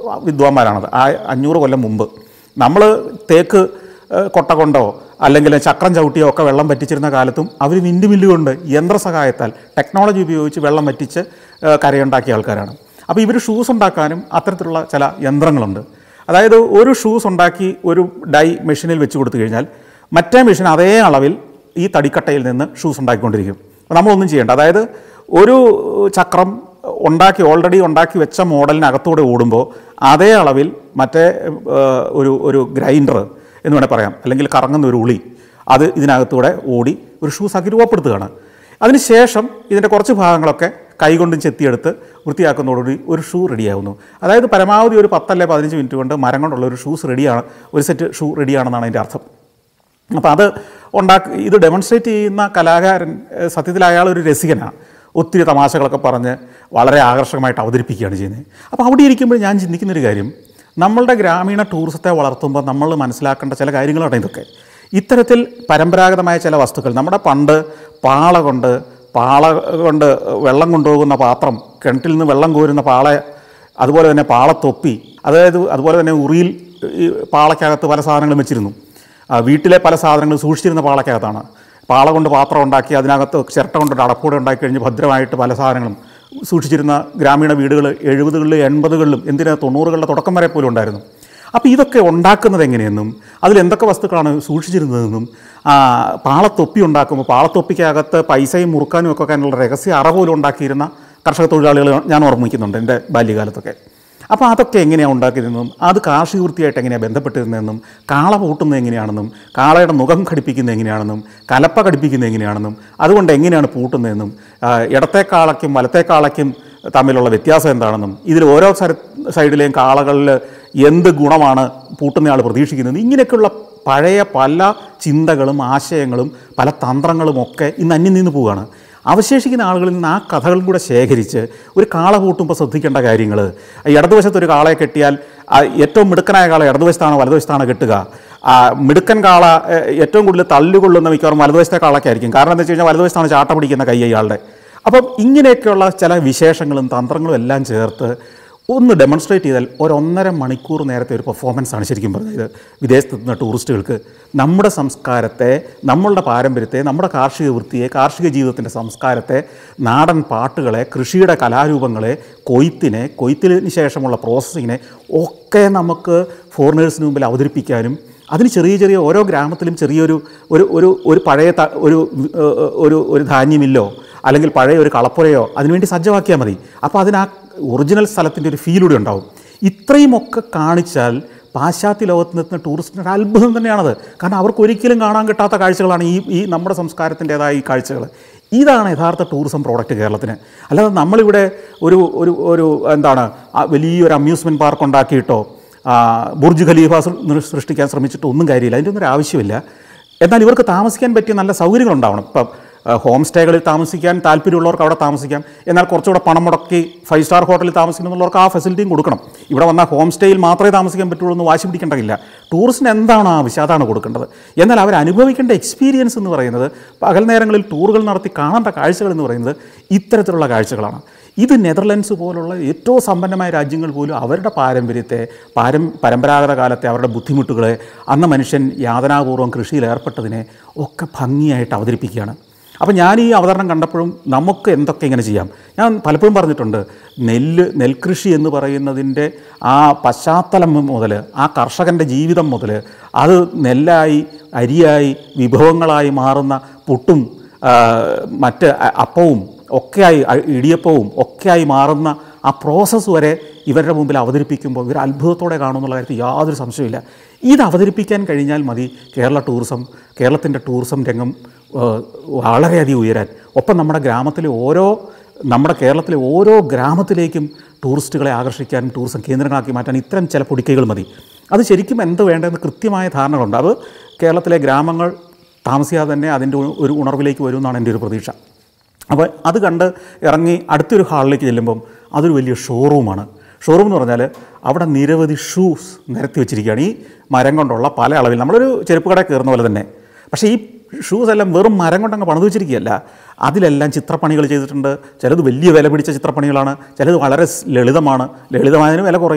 വിദ്വാന്മാരാണത് ആ അഞ്ഞൂറ് കൊല്ലം മുമ്പ് നമ്മൾ തേക്ക് ഏഹ്, കൊട്ട കൊണ്ടോ അല്ലെങ്കിൽ ചക്രം ചവിട്ടിയോ ഒക്കെ വെള്ളം വറ്റിച്ചിരുന്ന കാലത്തും അവർ വിൻഡ് മില്ല് കൊണ്ട് യന്ത്രസഹായത്താൽ ടെക്നോളജി ഉപയോഗിച്ച് വെള്ളം വറ്റിച്ച് ഏഹ്, കരയുണ്ടാക്കിയ ആൾക്കാരാണ് അപ്പോൾ ഇവർ ഷൂസ് ഉണ്ടാക്കാനും അത്തരത്തിലുള്ള ചില യന്ത്രങ്ങളുണ്ട് അതായത് ഒരു ഷൂസ് ഉണ്ടാക്കി ഒരു ഡൈ മെഷീനിൽ വെച്ച് കൊടുത്തു കഴിഞ്ഞാൽ മറ്റേ മെഷീൻ അതേ അളവിൽ ഈ തടിക്കട്ടയിൽ നിന്ന് ഷൂസ് ഉണ്ടാക്കിക്കൊണ്ടിരിക്കും അപ്പോൾ നമ്മളൊന്നും ചെയ്യേണ്ട അതായത് ഒരു ചക്രം ഉണ്ടാക്കി ഓൾറെഡി ഉണ്ടാക്കി വെച്ച മോഡലിനകത്തൂടെ ഓടുമ്പോൾ അതേ അളവിൽ മറ്റേ ഏഹ്, ഒരു ഒരു ഗ്രൈൻഡർ എന്ന് വേണേൽ പറയാം അല്ലെങ്കിൽ കറങ്ങുന്ന ഒരു ഉളി അത് ഇതിനകത്തൂടെ ഓടി ഒരു ഷൂസ് ആക്കി രൂപപ്പെടുത്തുകയാണ് അതിനുശേഷം ഇതിൻ്റെ കുറച്ച് ഭാഗങ്ങളൊക്കെ കൈകൊണ്ടും ചെത്തിയെടുത്ത് വൃത്തിയാക്കുന്നതോടുകൂടി ഒരു ഷൂ റെഡിയാവുന്നു അതായത് പരമാവധി ഒരു പത്തല്ലേ പതിനഞ്ച് മിനിറ്റ് കൊണ്ട് മരം കൊണ്ടുള്ള ഒരു ഷൂസ് റെഡിയാണ് ഒരു സെറ്റ് ഷൂ റെഡിയാണെന്നാണ് അതിൻ്റെ അർത്ഥം അപ്പോൾ അത് ഉണ്ടാക്കി ഇത് ഡെമോൺസ്ട്രേറ്റ് ചെയ്യുന്ന കലാകാരൻ ഏഹ്, സത്യത്തിൽ അയാൾ ഒരു രസികനാണ് ഒത്തിരി തമാശകളൊക്കെ പറഞ്ഞ് വളരെ ആകർഷകമായിട്ട് അവതരിപ്പിക്കുകയാണ് ചെയ്യുന്നത് അപ്പോൾ അവിടെ ഇരിക്കുമ്പോൾ ഞാൻ ചിന്തിക്കുന്നൊരു കാര്യം നമ്മളുടെ ഗ്രാമീണ ടൂറിസത്തെ വളർത്തുമ്പോൾ നമ്മൾ മനസ്സിലാക്കേണ്ട ചില കാര്യങ്ങളാണ് ഇതൊക്കെ ഇത്തരത്തിൽ പരമ്പരാഗതമായ ചില വസ്തുക്കൾ നമ്മുടെ പണ്ട് പാള കൊണ്ട് പാള കൊണ്ട് വെള്ളം കൊണ്ടുപോകുന്ന പാത്രം കിണറ്റിൽ നിന്ന് വെള്ളം കോരുന്ന പാള അതുപോലെ തന്നെ പാളത്തൊപ്പി അതായത് അതുപോലെ തന്നെ ഉറിയിൽ ഈ പാളയ്ക്കകത്ത് പല സാധനങ്ങളും വെച്ചിരുന്നു ആ, വീട്ടിലെ പല സാധനങ്ങളും സൂക്ഷിച്ചിരുന്ന പാളയ്ക്കകത്താണ് പാള കൊണ്ട് പാത്രം ഉണ്ടാക്കി അതിനകത്ത് ചിരട്ട കൊണ്ട് അടപ്പൂടെ ഉണ്ടാക്കി കഴിഞ്ഞ് ഭദ്രമായിട്ട് പല സാധനങ്ങളും സൂക്ഷിച്ചിരുന്ന ഗ്രാമീണ വീടുകൾ എഴുപതുകളിലും എൺപതുകളിലും എന്തിനാ തൊണ്ണൂറുകളുടെ തുടക്കം വരെ പോലും ഉണ്ടായിരുന്നു അപ്പോൾ ഇതൊക്കെ ഉണ്ടാക്കുന്നത് എങ്ങനെയെന്നും അതിൽ എന്തൊക്കെ വസ്തുക്കളാണ് സൂക്ഷിച്ചിരുന്നതെന്നും ആ, പാളത്തൊപ്പി ഉണ്ടാക്കുമ്പോൾ പാളത്തൊപ്പിക്കകത്ത് പൈസയും മുറുക്കാനും ഒക്കെ അതിനുള്ള രഹസ്യ അറ പോലും ഉണ്ടാക്കിയിരുന്ന കർഷക തൊഴിലാളികൾ ഞാൻ ഓർമ്മിക്കുന്നുണ്ട് എൻ്റെ ബാല്യകാലത്തൊക്കെ അപ്പോൾ അതൊക്കെ എങ്ങനെയാണ് ഉണ്ടാക്കിയതെന്നും അത് കാർഷിക വൃത്തിയായിട്ട് എങ്ങനെയാണ് ബന്ധപ്പെട്ടിരുന്നതെന്നും കാള പൂട്ടുന്നത് എങ്ങനെയാണെന്നും കാളയുടെ മുഖം ഘടിപ്പിക്കുന്നത് എങ്ങനെയാണെന്നും കലപ്പ ഘടിപ്പിക്കുന്നത് എങ്ങനെയാണെന്നും അതുകൊണ്ട് എങ്ങനെയാണ് പൂട്ടുന്നതെന്നും ആ, ഇടത്തെ കാളയ്ക്കും വലത്തെ കാളയ്ക്കും തമ്മിലുള്ള വ്യത്യാസം എന്താണെന്നും ഇതിൽ ഓരോ സര- സൈഡിലെയും കാളകളിൽ എന്ത് ഗുണമാണ് പൂട്ടുന്നയാൾ പ്രതീക്ഷിക്കുന്നത് ഇങ്ങനെയൊക്കെയുള്ള പഴയ പല ചിന്തകളും ആശയങ്ങളും പല തന്ത്രങ്ങളും ഒക്കെ ഇന്ന് അന്യം നിന്ന് പോവുകയാണ് അവശേഷിക്കുന്ന ആളുകളിൽ നിന്ന് ആ കഥകളും കൂടെ ശേഖരിച്ച് ഒരു കാള പൂട്ടുമ്പോൾ ശ്രദ്ധിക്കേണ്ട കാര്യങ്ങൾ ഇടതുവശത്ത് ഒരു കാളയെ കെട്ടിയാൽ ആ ഏറ്റവും മിടുക്കനായ കാള ഇടതുവശത്താണോ വലതുവശത്താണോ കെട്ടുക ആ മിടുക്കൻ കാള ഏ, ഏറ്റവും കൂടുതൽ തല്ലുകൊള്ളുന്ന മിക്കവാറും വലതുവശത്തെ കാളയ്ക്കായിരിക്കും കാരണം എന്താ വെച്ച് കഴിഞ്ഞാൽ വലതുവശത്താണ് ചാട്ട പിടിക്കുന്ന കൈ അയാളുടെ അപ്പം ഇങ്ങനെയൊക്കെയുള്ള ചില വിശേഷങ്ങളും തന്ത്രങ്ങളും എല്ലാം ചേർത്ത് ഒന്ന് ഡെമോൺസ്ട്രേറ്റ് ചെയ്താൽ ഒരു ഒന്നര മണിക്കൂർ നേരത്തെ ഒരു പെർഫോമൻസ് ആണ് ശരിക്കും പറഞ്ഞത് വിദേശത്ത് നിന്ന് ടൂറിസ്റ്റുകൾക്ക് നമ്മുടെ സംസ്കാരത്തെ നമ്മളുടെ പാരമ്പര്യത്തെ നമ്മുടെ കാർഷിക വൃത്തിയെ കാർഷിക ജീവിതത്തിൻ്റെ സംസ്കാരത്തെ നാടൻ പാട്ടുകളെ കൃഷിയുടെ കലാരൂപങ്ങളെ കൊയ്ത്തിനെ കൊയ്ത്തിന് ശേഷമുള്ള പ്രോസസ്സിങ്ങിനെ ഒക്കെ നമുക്ക് ഫോറിനേഴ്സിന് മുമ്പിൽ അവതരിപ്പിക്കാനും അതിന് ചെറിയ ചെറിയ ഓരോ ഗ്രാമത്തിലും ചെറിയൊരു ഒരു ഒരു ഒരു പഴയ ത- ഒരു ഏഹ്, ഒരു ഒരു ധാന്യമില്ലോ അല്ലെങ്കിൽ പഴയ ഒരു കളപ്പുരയോ അതിനുവേണ്ടി സജ്ജമാക്കിയാൽ മതി അപ്പോൾ അതിന് ആ ഒറിജിനൽ സ്ഥലത്തിൻ്റെ ഒരു ഫീലൂടെ ഉണ്ടാവും ഇത്രയുമൊക്കെ കാണിച്ചാൽ പാശ്ചാത്യ ലോകത്ത് നിൽക്കുന്ന ടൂറിസ്റ്റിന് ഒരു അത്ഭുതം തന്നെയാണത് കാരണം അവർക്ക് ഒരിക്കലും കാണാൻ കിട്ടാത്ത കാഴ്ചകളാണ് ഈ ഈ നമ്മുടെ സംസ്കാരത്തിൻ്റെതായ ഈ കാഴ്ചകൾ ഇതാണ് യഥാർത്ഥ ടൂറിസം പ്രോഡക്റ്റ് കേരളത്തിന് അല്ലാതെ നമ്മളിവിടെ ഒരു ഒരു ഒരു എന്താണ് ആ വലിയൊരു അമ്യൂസ്മെൻറ്റ് പാർക്ക് ഉണ്ടാക്കിയിട്ടോ ആ, ബുർജ് ഖലീഫ സൃ- സൃഷ്ടിക്കാൻ ശ്രമിച്ചിട്ട് ഒന്നും കാര്യമില്ല അതിൻ്റെ ഒന്നും ഒരു ആവശ്യമില്ല എന്നാൽ ഇവർക്ക് താമസിക്കാൻ പറ്റിയ നല്ല സൗകര്യങ്ങളുണ്ടാവണം ഇപ്പം ഹോം സ്റ്റേകളിൽ താമസിക്കാൻ താല്പര്യമുള്ളവർക്ക് അവിടെ താമസിക്കാം എന്നാൽ കുറച്ചുകൂടെ പണം മുടക്കി ഫൈവ് സ്റ്റാർ ഹോട്ടലിൽ താമസിക്കുന്നുള്ളവർക്ക് ആ ഫെസിലിറ്റിയും കൊടുക്കണം ഇവിടെ വന്നാൽ ഹോം സ്റ്റേയിൽ മാത്രമേ താമസിക്കാൻ പറ്റുള്ളൂ എന്ന് വാശി പിടിക്കേണ്ടതില്ല ടൂറിസ്റ്റിന് എന്താണ് ആവശ്യം അതാണ് കൊടുക്കേണ്ടത് എന്നാൽ അവർ അനുഭവിക്കേണ്ട എക്സ്പീരിയൻസ് എന്ന് പറയുന്നത് പകൽ നേരങ്ങളിൽ ടൂറുകൾ നടത്തി കാണേണ്ട കാഴ്ചകൾ എന്ന് പറയുന്നത് ഇത്തരത്തിലുള്ള കാഴ്ചകളാണ് ഇത് നെതർലൻഡ്സ് പോലുള്ള ഏറ്റവും സമ്പന്നമായ രാജ്യങ്ങൾ പോലും അവരുടെ പാരമ്പര്യത്തെ പാരം പരമ്പരാഗത കാലത്തെ അവരുടെ ബുദ്ധിമുട്ടുകളെ അന്ന് മനുഷ്യൻ യാതനാപൂർവ്വം കൃഷിയിൽ ഏർപ്പെട്ടതിനെ ഒക്കെ ഭംഗിയായിട്ട് അവതരിപ്പിക്കുകയാണ് അപ്പോൾ ഞാൻ ഈ അവതരണം കണ്ടപ്പോഴും നമുക്ക് എന്തൊക്കെ ഇങ്ങനെ ചെയ്യാം ഞാൻ പലപ്പോഴും പറഞ്ഞിട്ടുണ്ട് നെല്ല് നെൽകൃഷി എന്ന് പറയുന്നതിൻ്റെ ആ പശ്ചാത്തലം മുതൽ ആ കർഷകൻ്റെ ജീവിതം മുതൽ അത് നെല്ലായി അരിയായി വിഭവങ്ങളായി മാറുന്ന പുട്ടും ആ, മറ്റ് അ- അപ്പവും ഒക്കെയായി അ- ഇടിയപ്പവും ഒക്കെയായി മാറുന്ന ആ പ്രോസസ്സ് വരെ ഇവരുടെ മുമ്പിൽ അവതരിപ്പിക്കുമ്പോൾ ഇവർ അത്ഭുതത്തോടെ കാണുമെന്നുള്ള കാര്യത്തിൽ യാതൊരു സംശയമില്ല ഇത് അവതരിപ്പിക്കാൻ കഴിഞ്ഞാൽ മതി കേരള ടൂറിസം കേരളത്തിൻ്റെ ടൂറിസം രംഗം ഏഹ്, വളരെയധികം ഉയരാൻ ഒപ്പം നമ്മുടെ ഗ്രാമത്തിലെ ഓരോ നമ്മുടെ കേരളത്തിലെ ഓരോ ഗ്രാമത്തിലേക്കും ടൂറിസ്റ്റുകളെ ആകർഷിക്കാനും ടൂറിസം കേന്ദ്രങ്ങളാക്കി മാറ്റാൻ ഇത്തരം ചില പൊടിക്കൈകൾ മതി അത് ശരിക്കും എന്ത് വേണ്ടതെന്ന് കൃത്യമായ ധാരണകളുണ്ട് അത് കേരളത്തിലെ ഗ്രാമങ്ങൾ താമസിയാതെ തന്നെ അതിൻ്റെ ഒരു ഉണർവിലേക്ക് വരുമെന്നാണ് എൻ്റെ ഒരു പ്രതീക്ഷ അപ്പോൾ അത് കണ്ട് ഇറങ്ങി അടുത്തൊരു ഹാളിലേക്ക് ചെല്ലുമ്പം അതൊരു വലിയ ഷോറൂമാണ് ഷോറൂം എന്ന് പറഞ്ഞാൽ അവിടെ നിരവധി ഷൂസ് നിരത്തി വെച്ചിരിക്കുകയാണ് ഈ മരം കൊണ്ടുള്ള പല അളവിൽ നമ്മളൊരു ചെരുപ്പ് കടയിൽ കയറുന്ന പോലെ തന്നെ പക്ഷേ ഈ ഷൂസ് എല്ലാം വെറും മരം കൊണ്ടങ്ങ് പണിത് വെച്ചിരിക്കുകയല്ല അതിലെല്ലാം ചിത്രപ്പണികൾ ചെയ്തിട്ടുണ്ട് ചിലത് വലിയ വില പിടിച്ച ചിത്രപ്പണികളാണ് ചിലത് വളരെ സ് ലളിതമാണ് ലളിതമായതിന് വില കുറയും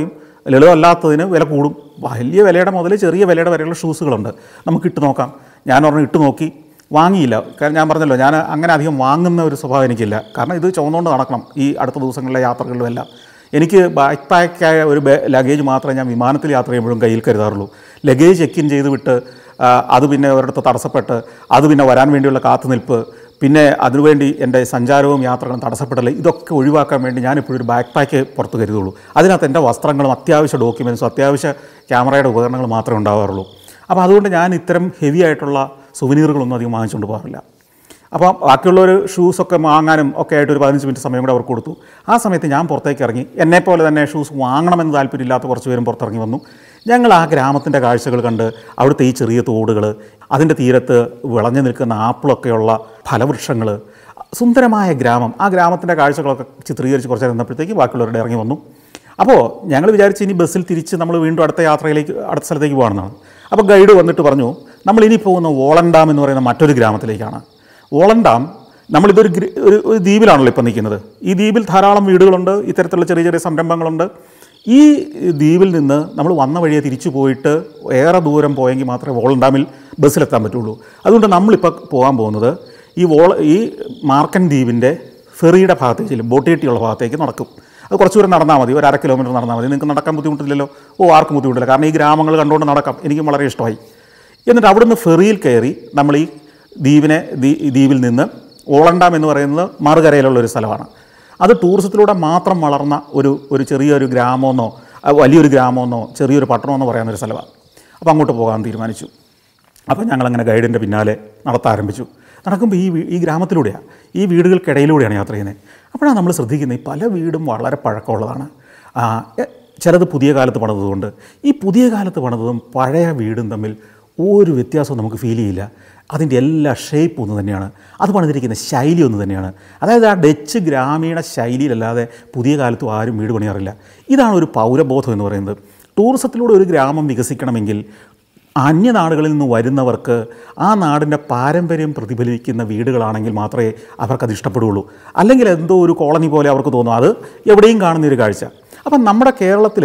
ലളിതമല്ലാത്തതിന് വില കൂടും വലിയ വിലയുടെ മുതൽ ചെറിയ വിലയുടെ വരെയുള്ള ഷൂസുകളുണ്ട് നമുക്ക് ഇട്ട് നോക്കാം ഞാൻ ഒരെണ്ണം ഇട്ട് നോക്കി വാങ്ങിയില്ല കാരണം ഞാൻ പറഞ്ഞല്ലോ ഞാൻ അങ്ങനെ അധികം വാങ്ങുന്ന ഒരു സ്വഭാവം എനിക്കില്ല കാരണം ഇത് ചുവന്നുകൊണ്ട് നടക്കണം ഈ അടുത്ത ദിവസങ്ങളിലെ യാത്രകളിലുമെല്ലാം എനിക്ക് ബാക്ക് പാക്കായ ഒരു ലഗേജ് മാത്രമേ ഞാൻ വിമാനത്തിൽ യാത്ര ചെയ്യുമ്പോഴും കയ്യിൽ കരുതാറുള്ളൂ ലഗേജ് ചെക്ക് ഇൻ ചെയ്ത് വിട്ട് ആ, അത് പിന്നെ ഒരിടത്ത് തടസ്സപ്പെട്ട് അത് പിന്നെ വരാൻ വേണ്ടിയുള്ള കാത്തുനിൽപ്പ് പിന്നെ അതിനുവേണ്ടി എൻ്റെ സഞ്ചാരവും യാത്രകളും തടസ്സപ്പെടൽ ഇതൊക്കെ ഒഴിവാക്കാൻ വേണ്ടി ഞാൻ ഇപ്പോഴും ഒരു ബാക്ക് പാക്ക് പുറത്ത് കരുതുള്ളൂ അതിനകത്ത് എൻ്റെ വസ്ത്രങ്ങളും അത്യാവശ്യ ഡോക്യുമെൻസും അത്യാവശ്യ ക്യാമറയുടെ ഉപകരണങ്ങൾ മാത്രമേ ഉണ്ടാവാറുള്ളൂ അപ്പോൾ അതുകൊണ്ട് ഞാൻ ഇത്തരം ഹെവി ആയിട്ടുള്ള സുവനീറുകളൊന്നും അധികം വാങ്ങിച്ചുകൊണ്ട് പോകാറില്ല അപ്പോൾ ബാക്കിയുള്ളവർ ഷൂസൊക്കെ വാങ്ങാനും ഒക്കെ ആയിട്ട് ഒരു പതിനഞ്ച് മിനിറ്റ് സമയം കൂടെ അവർക്ക് കൊടുത്തു ആ സമയത്ത് ഞാൻ പുറത്തേക്ക് ഇറങ്ങി എന്നെപ്പോലെ തന്നെ ഷൂസ് വാങ്ങണമെന്ന് താല്പര്യമില്ലാത്ത കുറച്ച് പേരും പുറത്തിറങ്ങി വന്നു ഞങ്ങൾ ആ ഗ്രാമത്തിൻ്റെ കാഴ്ചകൾ കണ്ട് അവിടുത്തെ ഈ ചെറിയ തോടുകൾ അതിൻ്റെ തീരത്ത് വിളഞ്ഞു നിൽക്കുന്ന ആപ്പിളൊക്കെയുള്ള ഫലവൃക്ഷങ്ങൾ സുന്ദരമായ ഗ്രാമം ആ ഗ്രാമത്തിൻ്റെ കാഴ്ചകളൊക്കെ ചിത്രീകരിച്ച് കുറച്ച് നേരം നിന്നപ്പോഴത്തേക്ക് ബാക്കിയുള്ളവരുടെ ഇറങ്ങി വന്നു അപ്പോൾ ഞങ്ങൾ വിചാരിച്ച് ഇനി ബസ്സിൽ തിരിച്ച് നമ്മൾ വീണ്ടും അടുത്ത യാത്രയിലേക്ക് അടുത്ത സ്ഥലത്തേക്ക് പോകണമെന്നാണ് അപ്പോൾ ഗൈഡ് വന്നിട്ട് പറഞ്ഞു നമ്മൾ ഇനി പോകുന്ന വോളണ്ടാം എന്ന് പറയുന്ന മറ്റൊരു ഗ്രാമത്തിലേക്കാണ് വോളണ്ടാം നമ്മളിതൊരു ഗ്ര- ഒരു ഒരു ദ്വീപിലാണല്ലോ ഇപ്പോൾ നിൽക്കുന്നത് ഈ ദ്വീപിൽ ധാരാളം വീടുകളുണ്ട് ഇത്തരത്തിലുള്ള ചെറിയ ചെറിയ സംരംഭങ്ങളുണ്ട് ഈ ദ്വീപിൽ നിന്ന് നമ്മൾ വന്ന വഴിയെ തിരിച്ചു പോയിട്ട് ഏറെ ദൂരം പോയെങ്കിൽ മാത്രമേ വോളണ്ടാമിൽ ബസ്സിലെത്താൻ പറ്റുള്ളൂ അതുകൊണ്ട് നമ്മളിപ്പോൾ പോകാൻ പോകുന്നത് ഈ വോള ഈ മാർക്കൻ ദ്വീപിൻ്റെ ഫെറിയുടെ ഭാഗത്തേക്ക് ചെല്ലും ബോട്ട് കെട്ടിയുള്ള ഭാഗത്തേക്ക് നടക്കും അത് കുറച്ച് ദൂരം നടന്നാൽ മതി ഒരു അര കിലോമീറ്റർ നടന്നാൽ മതി നിങ്ങൾക്ക് നടക്കാൻ ബുദ്ധിമുട്ടില്ലല്ലോ ഓ ആർക്കും ബുദ്ധിമുട്ടില്ല കാരണം ഈ ഗ്രാമങ്ങൾ കണ്ടുകൊണ്ട് നടക്കാം എനിക്കും വളരെ ഇഷ്ടമായി എന്നിട്ട് അവിടുന്ന് ഫെറിയിൽ കയറി നമ്മൾ ഈ ദ്വീപിനെ ദ്വീ- ഈ ദ്വീപിൽ നിന്ന് ഓളണ്ടാം എന്ന് പറയുന്നത് മറുകരയിലുള്ള ഒരു സ്ഥലമാണ് അത് ടൂറിസത്തിലൂടെ മാത്രം വളർന്ന ഒരു ഒരു ചെറിയൊരു ഗ്രാമമെന്നോ അഹ് വലിയൊരു ഗ്രാമമെന്നോ ചെറിയൊരു പട്ടണമെന്നോ പറയുന്ന ഒരു സ്ഥലമാണ് അപ്പോൾ അങ്ങോട്ട് പോകാൻ തീരുമാനിച്ചു അപ്പോൾ ഞങ്ങളങ്ങനെ ഗൈഡിൻ്റെ പിന്നാലെ നടത്താൻ ആരംഭിച്ചു നടക്കുമ്പോൾ ഈ വീ- ഈ ഗ്രാമത്തിലൂടെയാണ് ഈ വീടുകൾക്കിടയിലൂടെയാണ് യാത്ര ചെയ്യുന്നത് അപ്പോഴാണ് നമ്മൾ ശ്രദ്ധിക്കുന്നത് ഈ പല വീടും വളരെ പഴക്കമുള്ളതാണ് ആ, എ- ചിലത് പുതിയ കാലത്ത് പണിതതുകൊണ്ട് ഈ പുതിയ കാലത്ത് പണിതതും പഴയ വീടും തമ്മിൽ ഒരു വ്യത്യാസവും നമുക്ക് ഫീൽ ചെയ്യില്ല അതിൻ്റെ എല്ലാ ഷേപ്പ് ഒന്ന് തന്നെയാണ് അത് പണിതിരിക്കുന്ന ശൈലി ഒന്ന് തന്നെയാണ് അതായത് ആ ഡച്ച് ഗ്രാമീണ ശൈലിയിലല്ലാതെ പുതിയ കാലത്തും ആരും വീട് പണിയാറില്ല ഇതാണ് ഒരു പൗരബോധം എന്ന് പറയുന്നത് ടൂറിസത്തിലൂടെ ഒരു ഗ്രാമം വികസിക്കണമെങ്കിൽ അന്യനാടുകളിൽ നിന്ന് വരുന്നവർക്ക് ആ നാടിൻ്റെ പാരമ്പര്യം പ്രതിഫലിക്കുന്ന വീടുകളാണെങ്കിൽ മാത്രമേ അവർക്കത് ഇഷ്ടപ്പെടുകയുള്ളൂ അല്ലെങ്കിൽ എന്തോ ഒരു കോളനി പോലെ അവർക്ക് തോന്നും അത് എവിടെയും കാണുന്ന ഒരു കാഴ്ച അപ്പം നമ്മുടെ കേരളത്തിൽ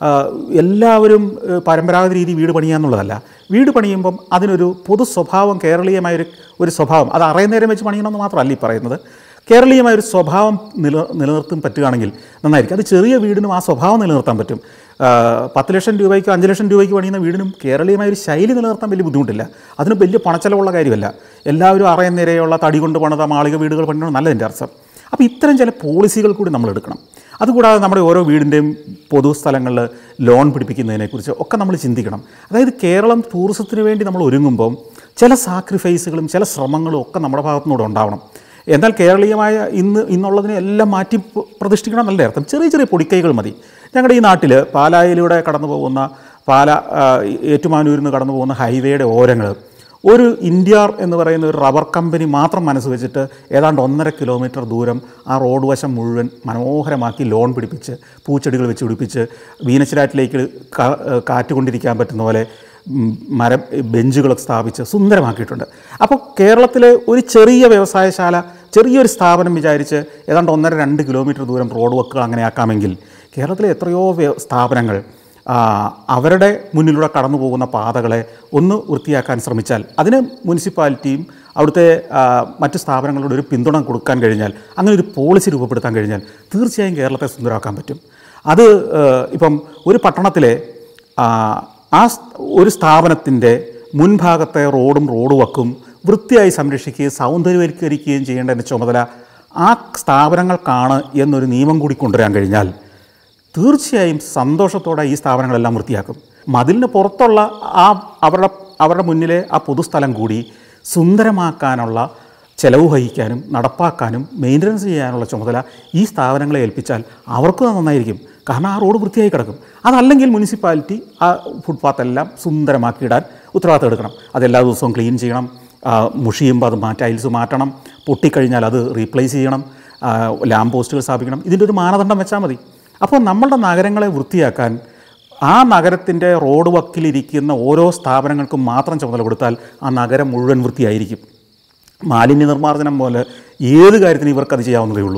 എല്ലാവരും ഏഹ്, പരമ്പരാഗത രീതി വീട് പണിയുക എന്നുള്ളതല്ല വീട് പണിയുമ്പം അതിനൊരു പൊതു സ്വഭാവം കേരളീയമായൊരു ഒരു സ്വഭാവം അത് അറിയുന്നേരം വെച്ച് പണിയണമെന്ന് മാത്രമല്ല ഈ പറയുന്നത് കേരളീയമായ ഒരു സ്വഭാവം നില നിലനിർത്താൻ പറ്റുകയാണെങ്കിൽ നന്നായിരിക്കും അത് ചെറിയ വീടിനും ആ സ്വഭാവം നിലനിർത്താൻ പറ്റും ആ, പത്ത് ലക്ഷം രൂപയ്ക്കോ അഞ്ച് ലക്ഷം രൂപയ്ക്ക് പണിയുന്ന വീടിനും കേരളീയമായ ഒരു ശൈലി നിലനിർത്താൻ വലിയ ബുദ്ധിമുട്ടില്ല അതിന് വലിയ പണച്ചെലവുള്ള കാര്യമല്ല എല്ലാവരും അറയം നിരയുള്ള തടി കൊണ്ട് പണിത മാളിക വീടുകൾ പണിയണം നല്ലതിൻ്റെ അർത്ഥം അപ്പോൾ ഇത്തരം ചില പോളിസികൾ കൂടി നമ്മൾ എടുക്കണം അതുകൂടാതെ നമ്മുടെ ഓരോ വീടിൻ്റെയും പൊതു സ്ഥലങ്ങളിൽ ലോൺ പിടിപ്പിക്കുന്നതിനെക്കുറിച്ച് ഒക്കെ നമ്മൾ ചിന്തിക്കണം അതായത് കേരളം ടൂറിസത്തിന് വേണ്ടി നമ്മൾ ഒരുങ്ങുമ്പം ചില സാക്രിഫൈസുകളും ചില ശ്രമങ്ങളും ഒക്കെ നമ്മുടെ ഭാഗത്തുനിന്നൂടെ ഉണ്ടാവണം എന്നാൽ കേരളീയമായ ഇന്ന് ഇന്നുള്ളതിനെ എല്ലാം മാറ്റി പ- പ്രതിഷ്ഠിക്കണം എന്നല്ല അർത്ഥം ചെറിയ ചെറിയ പൊടിക്കൈകൾ മതി ഞങ്ങളുടെ ഈ നാട്ടിൽ പാലായിലൂടെ കടന്നു പോകുന്ന പാല ആ, ഏറ്റുമാനൂരിൽ നിന്ന് കടന്നു പോകുന്ന ഹൈവേയുടെ ഓരങ്ങൾ ഒരു ഇന്ത്യാർ എന്ന് പറയുന്ന ഒരു റബ്ബർ കമ്പനി മാത്രം മനസ്സ് വെച്ചിട്ട് ഏതാണ്ട് ഒന്നര കിലോമീറ്റർ ദൂരം ആ റോഡ് വശം മുഴുവൻ മനോഹരമാക്കി ലോൺ പിടിപ്പിച്ച് പൂച്ചെടികൾ വെച്ച് പിടിപ്പിച്ച് വീനച്ചിലാറ്റിലേക്ക് കാ- കാറ്റ് കൊണ്ടിരിക്കാൻ പറ്റുന്ന പോലെ ഉം, മരം ബെഞ്ചുകളൊക്കെ സ്ഥാപിച്ച് സുന്ദരമാക്കിയിട്ടുണ്ട് അപ്പോൾ കേരളത്തിലെ ഒരു ചെറിയ വ്യവസായശാല ചെറിയൊരു സ്ഥാപനം വിചാരിച്ച് ഏതാണ്ട് ഒന്നര രണ്ട് കിലോമീറ്റർ ദൂരം റോഡ് വർക്കുകൾ അങ്ങനെ ആക്കാമെങ്കിൽ കേരളത്തിലെ എത്രയോ വ്യ- സ്ഥാപനങ്ങൾ ആ, അവരുടെ മുന്നിലൂടെ കടന്നു പോകുന്ന പാതകളെ ഒന്ന് വൃത്തിയാക്കാൻ ശ്രമിച്ചാൽ അതിന് മുനിസിപ്പാലിറ്റിയും അവിടുത്തെ ആ, മറ്റ് സ്ഥാപനങ്ങളുടെ ഒരു പിന്തുണ കൊടുക്കാൻ കഴിഞ്ഞാൽ അങ്ങനെ ഒരു പോളിസി രൂപപ്പെടുത്താൻ കഴിഞ്ഞാൽ തീർച്ചയായും കേരളത്തെ സുന്ദരമാക്കാൻ പറ്റും അത് ആ, ഇപ്പം ഒരു പട്ടണത്തിലെ ആ, ആ സ്- ഒരു സ്ഥാപനത്തിൻ്റെ മുൻഭാഗത്തെ റോഡും റോഡ് വക്കും വൃത്തിയായി സംരക്ഷിക്കുകയും സൗന്ദര്യവൽക്കരിക്കുകയും ചെയ്യേണ്ടതിൻ്റെ ചുമതല ആ സ്ഥാപനങ്ങൾക്കാണ് എന്നൊരു നിയമം കൂടി കൊണ്ടുവരാൻ കഴിഞ്ഞാൽ തീർച്ചയായും സന്തോഷത്തോടെ ഈ സ്ഥാപനങ്ങളെല്ലാം വൃത്തിയാക്കും മതിലിന് പുറത്തുള്ള ആ അവരുടെ അവരുടെ മുന്നിലെ ആ പൊതുസ്ഥലം കൂടി സുന്ദരമാക്കാനുള്ള ചെലവ് വഹിക്കാനും നടപ്പാക്കാനും മെയിൻ്റനൻസ് ചെയ്യാനുള്ള ചുമതല ഈ സ്ഥാപനങ്ങളെ ഏൽപ്പിച്ചാൽ അവർക്കും അത് നന്നായിരിക്കും കാരണം ആ റോഡ് വൃത്തിയായി കിടക്കും അതല്ലെങ്കിൽ മുനിസിപ്പാലിറ്റി ആ ഫുട്പാത്ത് എല്ലാം സുന്ദരമാക്കിയിടാൻ ഉത്തരവാദിത്തം എടുക്കണം അത് എല്ലാ ദിവസവും ക്ലീൻ ചെയ്യണം ആ, മുഷിയുമ്പോൾ അത് മാറ്റി ടൈൽസ് മാറ്റണം പൊട്ടിക്കഴിഞ്ഞാൽ അത് റീപ്ലേസ് ചെയ്യണം ആ, ലാമ്പ് പോസ്റ്റുകൾ സ്ഥാപിക്കണം ഇതിൻ്റെ ഒരു മാനദണ്ഡം വെച്ചാൽ മതി അപ്പോൾ നമ്മളുടെ നഗരങ്ങളെ വൃത്തിയാക്കാൻ ആ നഗരത്തിൻ്റെ റോഡ് വക്കിലിരിക്കുന്ന ഓരോ സ്ഥാപനങ്ങൾക്കും മാത്രം ചുമതല കൊടുത്താൽ ആ നഗരം മുഴുവൻ വൃത്തിയായിരിക്കും മാലിന്യ നിർമ്മാർജ്ജനം പോലെ ഏത് കാര്യത്തിനും ഇവർക്കത് ചെയ്യാവുന്നതേ ഉള്ളൂ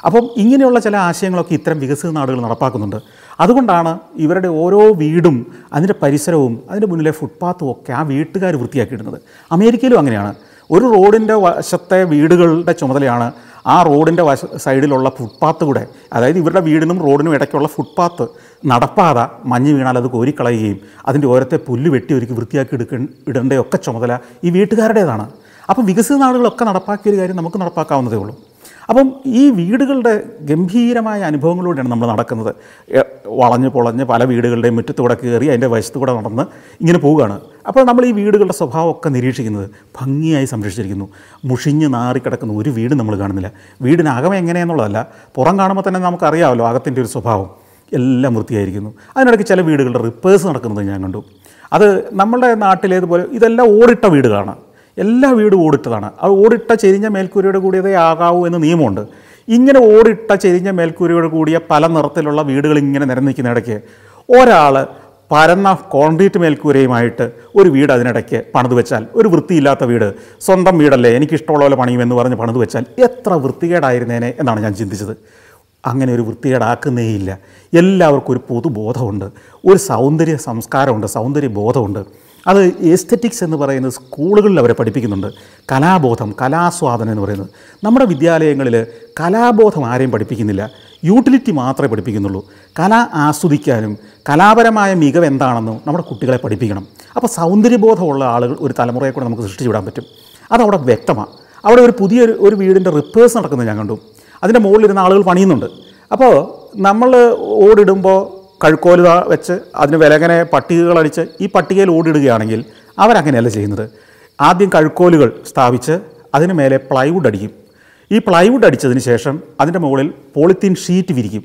അപ്പം ഇങ്ങനെയുള്ള ചില ആശയങ്ങളൊക്കെ ഇത്തരം വികസിത നാടുകൾ നടപ്പാക്കുന്നുണ്ട് അതുകൊണ്ടാണ് ഇവരുടെ ഓരോ വീടും അതിൻ്റെ പരിസരവും അതിൻ്റെ മുന്നിലെ ഫുട്പാത്തും ഒക്കെ ആ വീട്ടുകാർ വൃത്തിയാക്കിയിടുന്നത് അമേരിക്കയിലും അങ്ങനെയാണ് ഒരു റോഡിൻ്റെ വശത്തെ വീടുകളുടെ ചുമതലയാണ് ആ റോഡിൻ്റെ വശ സൈഡിലുള്ള ഫുട്പാത്ത് കൂടെ അതായത് ഇവരുടെ വീടിനും റോഡിനും ഇടയ്ക്കുള്ള ഫുട്പാത്ത് നടപ്പാത മഞ്ഞ് വീണാൽ അത് കോരിക്കളയുകയും അതിൻ്റെ ഓരത്തെ പുല്ല് വെട്ടി ഒരുക്കി വൃത്തിയാക്കി എടുക്ക ഇടേണ്ടയൊക്കെ ചുമതല ഈ വീട്ടുകാരുടേതാണ് അപ്പം വികസിത നാടുകളൊക്കെ നടപ്പാക്കിയ ഒരു കാര്യം നമുക്ക് നടപ്പാക്കാവുന്നതേ ഉള്ളൂ അപ്പം ഈ വീടുകളുടെ ഗംഭീരമായ അനുഭവങ്ങളിലൂടെയാണ് നമ്മൾ നടക്കുന്നത് എ- വളഞ്ഞ് പൊളഞ്ഞ് പല വീടുകളുടെയും മുറ്റത്തൂടെ കയറി അതിൻ്റെ വശത്തു കൂടെ നടന്ന് ഇങ്ങനെ പോവുകയാണ് അപ്പോൾ നമ്മൾ ഈ വീടുകളുടെ സ്വഭാവമൊക്കെ നിരീക്ഷിക്കുന്നത് ഭംഗിയായി സംരക്ഷിച്ചിരിക്കുന്നു മുഷിഞ്ഞ് നാറിക്കിടക്കുന്ന ഒരു വീട് നമ്മൾ കാണുന്നില്ല വീടിനകം എങ്ങനെയെന്നുള്ളതല്ല പുറം കാണുമ്പോൾ തന്നെ നമുക്കറിയാമല്ലോ അകത്തിൻ്റെ ഒരു സ്വഭാവം എല്ലാം വൃത്തിയായിരിക്കുന്നു അതിനിടയ്ക്ക് ചില വീടുകളുടെ റിപ്പേഴ്സ് നടക്കുന്നത് ഞാൻ കണ്ടു അത് നമ്മുടെ നാട്ടിലേതുപോലെ ഇതെല്ലാം ഓടിട്ട വീടുകളാണ് എല്ലാ വീടും ഓടിട്ടതാണ് അത് ഓടിട്ട ചെരിഞ്ഞ മേൽക്കൂരയോട് കൂടിയതേ ആകാവൂ എന്ന് നിയമമുണ്ട് ഇങ്ങനെ ഓടിട്ട ചെരിഞ്ഞ മേൽക്കൂരയോട് കൂടിയ പല നിറത്തിലുള്ള വീടുകൾ ഇങ്ങനെ നിരന്നിരിക്കുന്ന ഇടയ്ക്ക് ഒരാൾ പരന്ന കോൺക്രീറ്റ് മേൽക്കൂരയുമായിട്ട് ഒരു വീട് അതിനിടയ്ക്ക് പണിത് വെച്ചാൽ ഒരു വൃത്തിയില്ലാത്ത വീട് സ്വന്തം വീടല്ലേ എനിക്കിഷ്ടമുള്ള പോലെ പണിയുമെന്ന് പറഞ്ഞ് പണിത് വെച്ചാൽ എത്ര വൃത്തികേടായിരുന്നേനെ എന്നാണ് ഞാൻ ചിന്തിച്ചത് അങ്ങനെ ഒരു വൃത്തികേടാക്കുന്നേയില്ല എല്ലാവർക്കും ഒരു പൊതുബോധമുണ്ട് ഒരു സൗന്ദര്യ സംസ്കാരമുണ്ട് സൗന്ദര്യ ബോധമുണ്ട് അത് എസ്തെറ്റിക്സ് എന്ന് പറയുന്നത് സ്കൂളുകളിൽ അവരെ പഠിപ്പിക്കുന്നുണ്ട് കലാബോധം കലാസ്വാദനം എന്ന് പറയുന്നത് നമ്മുടെ വിദ്യാലയങ്ങളിൽ കലാബോധം ആരെയും പഠിപ്പിക്കുന്നില്ല യൂട്ടിലിറ്റി മാത്രമേ പഠിപ്പിക്കുന്നുള്ളൂ കല ആസ്വദിക്കാനും കലാപരമായ മികവ് എന്താണെന്നും നമ്മുടെ കുട്ടികളെ പഠിപ്പിക്കണം അപ്പോൾ സൗന്ദര്യബോധമുള്ള ആളുകൾ ഒരു തലമുറയെ കൂടെ നമുക്ക് സൃഷ്ടിച്ചു വിടാൻ പറ്റും അതവിടെ വ്യക്തമാണ് അവിടെ ഒരു പുതിയൊരു ഒരു വീടിൻ്റെ റിപ്പേഴ്സ് നടക്കുന്നത് ഞാൻ കണ്ടു അതിൻ്റെ മുകളിലിരുന്ന ആളുകൾ പണിയുന്നുണ്ട് അപ്പോൾ നമ്മൾ ഓടിടുമ്പോൾ കഴുക്കോല് ദാ വെച്ച് അതിന് വിലങ്ങനെ പട്ടികകളടിച്ച് ഈ പട്ടികയിൽ ഓടിടുകയാണെങ്കിൽ അവരങ്ങനെയല്ല ചെയ്യുന്നത് ആദ്യം കഴുക്കോലുകൾ സ്ഥാപിച്ച് അതിന് മേലെ പ്ലൈവുഡ് അടിക്കും ഈ പ്ലൈവുഡ് അടിച്ചതിന് ശേഷം അതിൻ്റെ മുകളിൽ പോളിത്തീൻ ഷീറ്റ് വിരിക്കും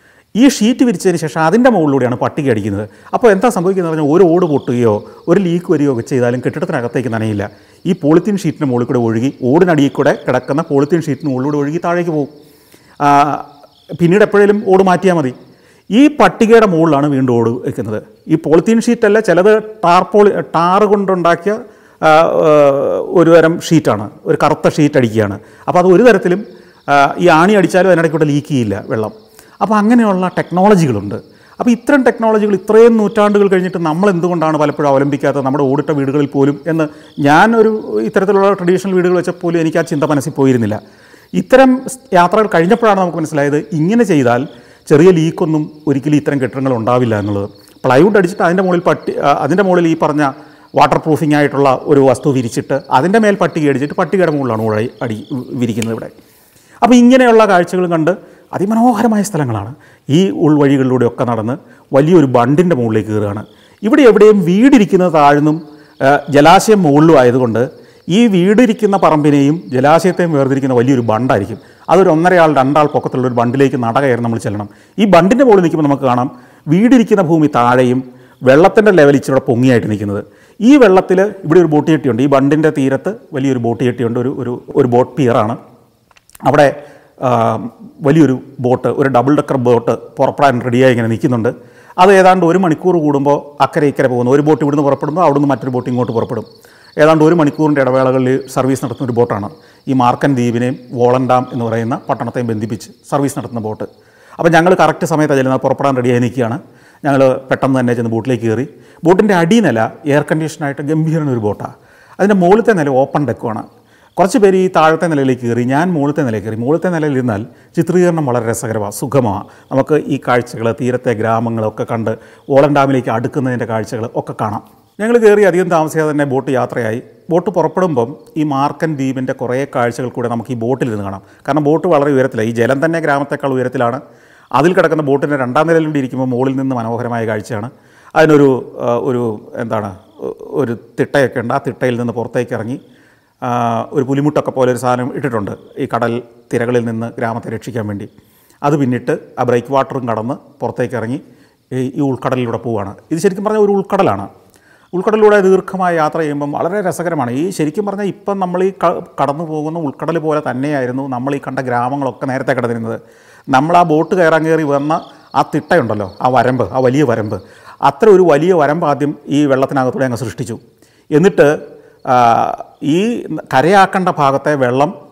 ഈ ഷീറ്റ് വിരിച്ചതിന് ശേഷം അതിൻ്റെ മുകളിലൂടെയാണ് പട്ടിക അടിക്കുന്നത് അപ്പോൾ എന്താ സംഭവിക്കുന്നത് പറഞ്ഞാൽ ഒരു ഓട് പൊട്ടുകയോ ഒരു ലീക്ക് വരികയോ ഒക്കെ ചെയ്താലും കെട്ടിടത്തിനകത്തേക്ക് നനയില്ല ഈ പോളിത്തീൻ ഷീറ്റിൻ്റെ മുകളിൽ കൂടെ ഒഴുകി ഓടിനടിയിൽ കൂടെ കിടക്കുന്ന പോളിത്തീൻ ഷീറ്റിന് മുകളിലൂടെ ഒഴുകി താഴേക്ക് പോകും ആ, പിന്നീട് എപ്പോഴേലും ഓട് മാറ്റിയാൽ മതി ഈ പട്ടികയുടെ മുകളിലാണ് വീണ്ടും ഓട് വെക്കുന്നത് ഈ പോളിത്തീൻ ഷീറ്റല്ല ചിലത് ടാർപോളി ടാറ് കൊണ്ടുണ്ടാക്കിയ ആ, ആ, ഒരു തരം ഷീറ്റാണ് ഒരു കറുത്ത ഷീറ്റ് അടിക്കുകയാണ് അപ്പോൾ അത് ഒരു തരത്തിലും ആ, ഈ ആണി അടിച്ചാലും അതിനിടയ്ക്കൂടെ ലീക്ക് ചെയ്യില്ല വെള്ളം അപ്പോൾ അങ്ങനെയുള്ള ടെക്നോളജികളുണ്ട് അപ്പോൾ ഇത്തരം ടെക്നോളജികൾ ഇത്രയും നൂറ്റാണ്ടുകൾ കഴിഞ്ഞിട്ട് നമ്മൾ എന്തുകൊണ്ടാണ് പലപ്പോഴും അവലംബിക്കാത്തത് നമ്മുടെ ഓടിട്ട വീടുകളിൽ പോലും എന്ന് ഞാനൊരു ഇത്തരത്തിലുള്ള ട്രഡീഷണൽ വീടുകൾ വെച്ചാൽ പോലും എനിക്ക് ആ ചിന്ത മനസ്സിൽ പോയിരുന്നില്ല ഇത്തരം യാത്രകൾ കഴിഞ്ഞപ്പോഴാണ് നമുക്ക് മനസ്സിലായത് ഇങ്ങനെ ചെയ്താൽ ചെറിയ ലീക്കൊന്നും ഒരിക്കലും ഇത്തരം കെട്ടിടങ്ങൾ ഉണ്ടാവില്ല എന്നുള്ളത് പ്ലൈവുഡ് അടിച്ചിട്ട് അതിൻ്റെ മുകളിൽ പട്ടി ആ, അതിൻ്റെ മുകളിൽ ഈ പറഞ്ഞ വാട്ടർ പ്രൂഫിംഗ് ആയിട്ടുള്ള ഒരു വസ്തു വിരിച്ചിട്ട് അതിൻ്റെ മേൽ പട്ടിക അടിച്ചിട്ട് പട്ടികയുടെ മുകളിലാണ് ഊഴ അടി വിരിക്കുന്നത് ഇവിടെ അപ്പോൾ ഇങ്ങനെയുള്ള കാഴ്ചകൾ കണ്ട് അതിമനോഹരമായ സ്ഥലങ്ങളാണ് ഈ ഉൾവഴികളിലൂടെയൊക്കെ നടന്ന് വലിയൊരു ബണ്ടിൻ്റെ മുകളിലേക്ക് കയറുകയാണ് ഇവിടെ എവിടെയും വീടിരിക്കുന്നത് താഴ്ന്നും ആ, ജലാശയം മുകളിലും ആയതുകൊണ്ട് ഈ വീടിരിക്കുന്ന പറമ്പിനെയും ജലാശയത്തെയും വേർതിരിക്കുന്ന വലിയൊരു ബണ്ടായിരിക്കും അതൊരു ഒന്നരയാൾ രണ്ടാൾ പൊക്കത്തുള്ള ഒരു ബണ്ടിലേക്ക് നട കയറി നമ്മൾ ചെല്ലണം ഈ ബണ്ടിൻ്റെ മുകളിൽ നിൽക്കുമ്പോൾ നമുക്ക് കാണാം വീടിരിക്കുന്ന ഭൂമി താഴെയും വെള്ളത്തിൻ്റെ ലെവൽ ഇച്ചിരി പൊങ്ങിയായിട്ട് നിൽക്കുന്നത് ഈ വെള്ളത്തിൽ ഇവിടെ ഒരു ബോട്ട് ചെട്ടിയുണ്ട് ഈ ബണ്ടിൻ്റെ തീരത്ത് വലിയൊരു ബോട്ട് ചെട്ടിയുണ്ട് ഒരു ഒരു ഒരു ബോട്ട് പിയറാണ് അവിടെ ആ, വലിയൊരു ബോട്ട് ഒരു ഡബിൾ ഡക്കർ ബോട്ട് പുറപ്പെടാൻ റെഡിയായി ഇങ്ങനെ നിൽക്കുന്നുണ്ട് അത് ഏതാണ്ട് ഒരു മണിക്കൂർ കൂടുമ്പോൾ അക്കരെ ഇക്കരെ പോകുന്നു ഒരു ബോട്ട് ഇവിടുന്ന് പുറപ്പെടുമ്പോൾ അവിടുന്ന് മറ്റൊരു ബോട്ട് ഇങ്ങോട്ട് പുറപ്പെടും ഏതാണ്ട് ഒരു മണിക്കൂറിൻ്റെ ഇടവേളകളിൽ സർവീസ് നടത്തുന്ന ഒരു ബോട്ടാണ് ഈ മാർക്കൻ ദ്വീപിനെയും വോളണ്ടാം എന്ന് പറയുന്ന പട്ടണത്തെയും ബന്ധിപ്പിച്ച് സർവീസ് നടത്തുന്ന ബോട്ട് അപ്പോൾ ഞങ്ങൾ കറക്റ്റ് സമയത്താണ് ചെല്ലുന്നത് പുറപ്പെടാൻ റെഡിയായി നിൽക്കുകയാണ് ഞങ്ങൾ പെട്ടെന്ന് തന്നെ ചെന്ന് ബോട്ടിലേക്ക് കയറി ബോട്ടിൻ്റെ അടിനില എയർ കണ്ടീഷനായിട്ട് ഗംഭീരമായ ഒരു ബോട്ടാണ് അതിൻ്റെ മുകളിലത്തെ നില ഓപ്പൺ ഡെക്കുമാണ് കുറച്ച് പേര് ഈ താഴത്തെ നിലയിലേക്ക് കയറി ഞാൻ മുകളിലത്തെ നിലയിൽ കയറി മുകളിലത്തെ നിലയിൽ ഇരുന്നാൽ ചിത്രീകരണം വളരെ രസകരമാണ് സുഖമാണ് നമുക്ക് ഈ കാഴ്ചകൾ തീരത്തെ ഗ്രാമങ്ങളൊക്കെ കണ്ട് ഓളൻ ഡാമിലേക്ക് അടുക്കുന്നതിൻ്റെ കാഴ്ചകൾ ഒക്കെ കാണാം ഞങ്ങൾ കയറി അധികം താമസിയാതെ തന്നെ ബോട്ട് യാത്രയായി ബോട്ട് പുറപ്പെടുമ്പം ഈ മാർക്കൻ ദ്വീപിൻ്റെ കുറേ കാഴ്ചകൾ കൂടെ നമുക്ക് ഈ ബോട്ടിൽ നിന്ന് കാണാം കാരണം ബോട്ട് വളരെ ഉയരത്തിലാണ് ഈ ജലം തന്നെ ഗ്രാമത്തെക്കാൾ ഉയരത്തിലാണ് അതിൽ കിടക്കുന്ന ബോട്ടിൻ്റെ രണ്ടാം നിലയിൽ കൂടി ഇരിക്കുമ്പോൾ മുകളിൽ നിന്ന് മനോഹരമായ കാഴ്ചയാണ് അതിനൊരു ആ, ഒരു എന്താണ് ഒരു തിട്ടയൊക്കെ ഉണ്ട് ആ തിട്ടയിൽ നിന്ന് പുറത്തേക്ക് ഇറങ്ങി ആ, ഒരു പുലിമുട്ടൊക്കെ പോലെ ഒരു സാധനം ഇട്ടിട്ടുണ്ട് ഈ കടൽ തിരകളിൽ നിന്ന് ഗ്രാമത്തെ രക്ഷിക്കാൻ വേണ്ടി അത് പിന്നിട്ട് ആ ബ്രേക്ക് വാട്ടറും കടന്ന് പുറത്തേക്ക് ഇറങ്ങി ഈ ഈ ഉൾക്കടലിലൂടെ പോവുകയാണ് ഇത് ശരിക്കും പറഞ്ഞാൽ ഒരു ഉൾക്കടലാണ് ഉൾക്കടലിലൂടെ ദീർഘമായ യാത്ര ചെയ്യുമ്പം വളരെ രസകരമാണ് ഈ ശരിക്കും പറഞ്ഞാൽ ഇപ്പം നമ്മൾ ഈ ക- കടന്നു പോകുന്ന ഉൾക്കടൽ പോലെ തന്നെയായിരുന്നു നമ്മൾ ഈ കണ്ട ഗ്രാമങ്ങളൊക്കെ നേരത്തെ കിടന്നിരുന്നത് നമ്മൾ ആ ബോട്ട് കയറാൻ കയറി വന്ന ആ തിട്ടയുണ്ടല്ലോ ആ വരമ്പ് ആ വലിയ വരമ്പ് അത്ര ഒരു വലിയ വരമ്പ് ആദ്യം ഈ വെള്ളത്തിനകത്തൂടെ അങ്ങ് സൃഷ്ടിച്ചു എന്നിട്ട് ആ, ഈ കരയാക്കേണ്ട ഭാഗത്തെ വെള്ളം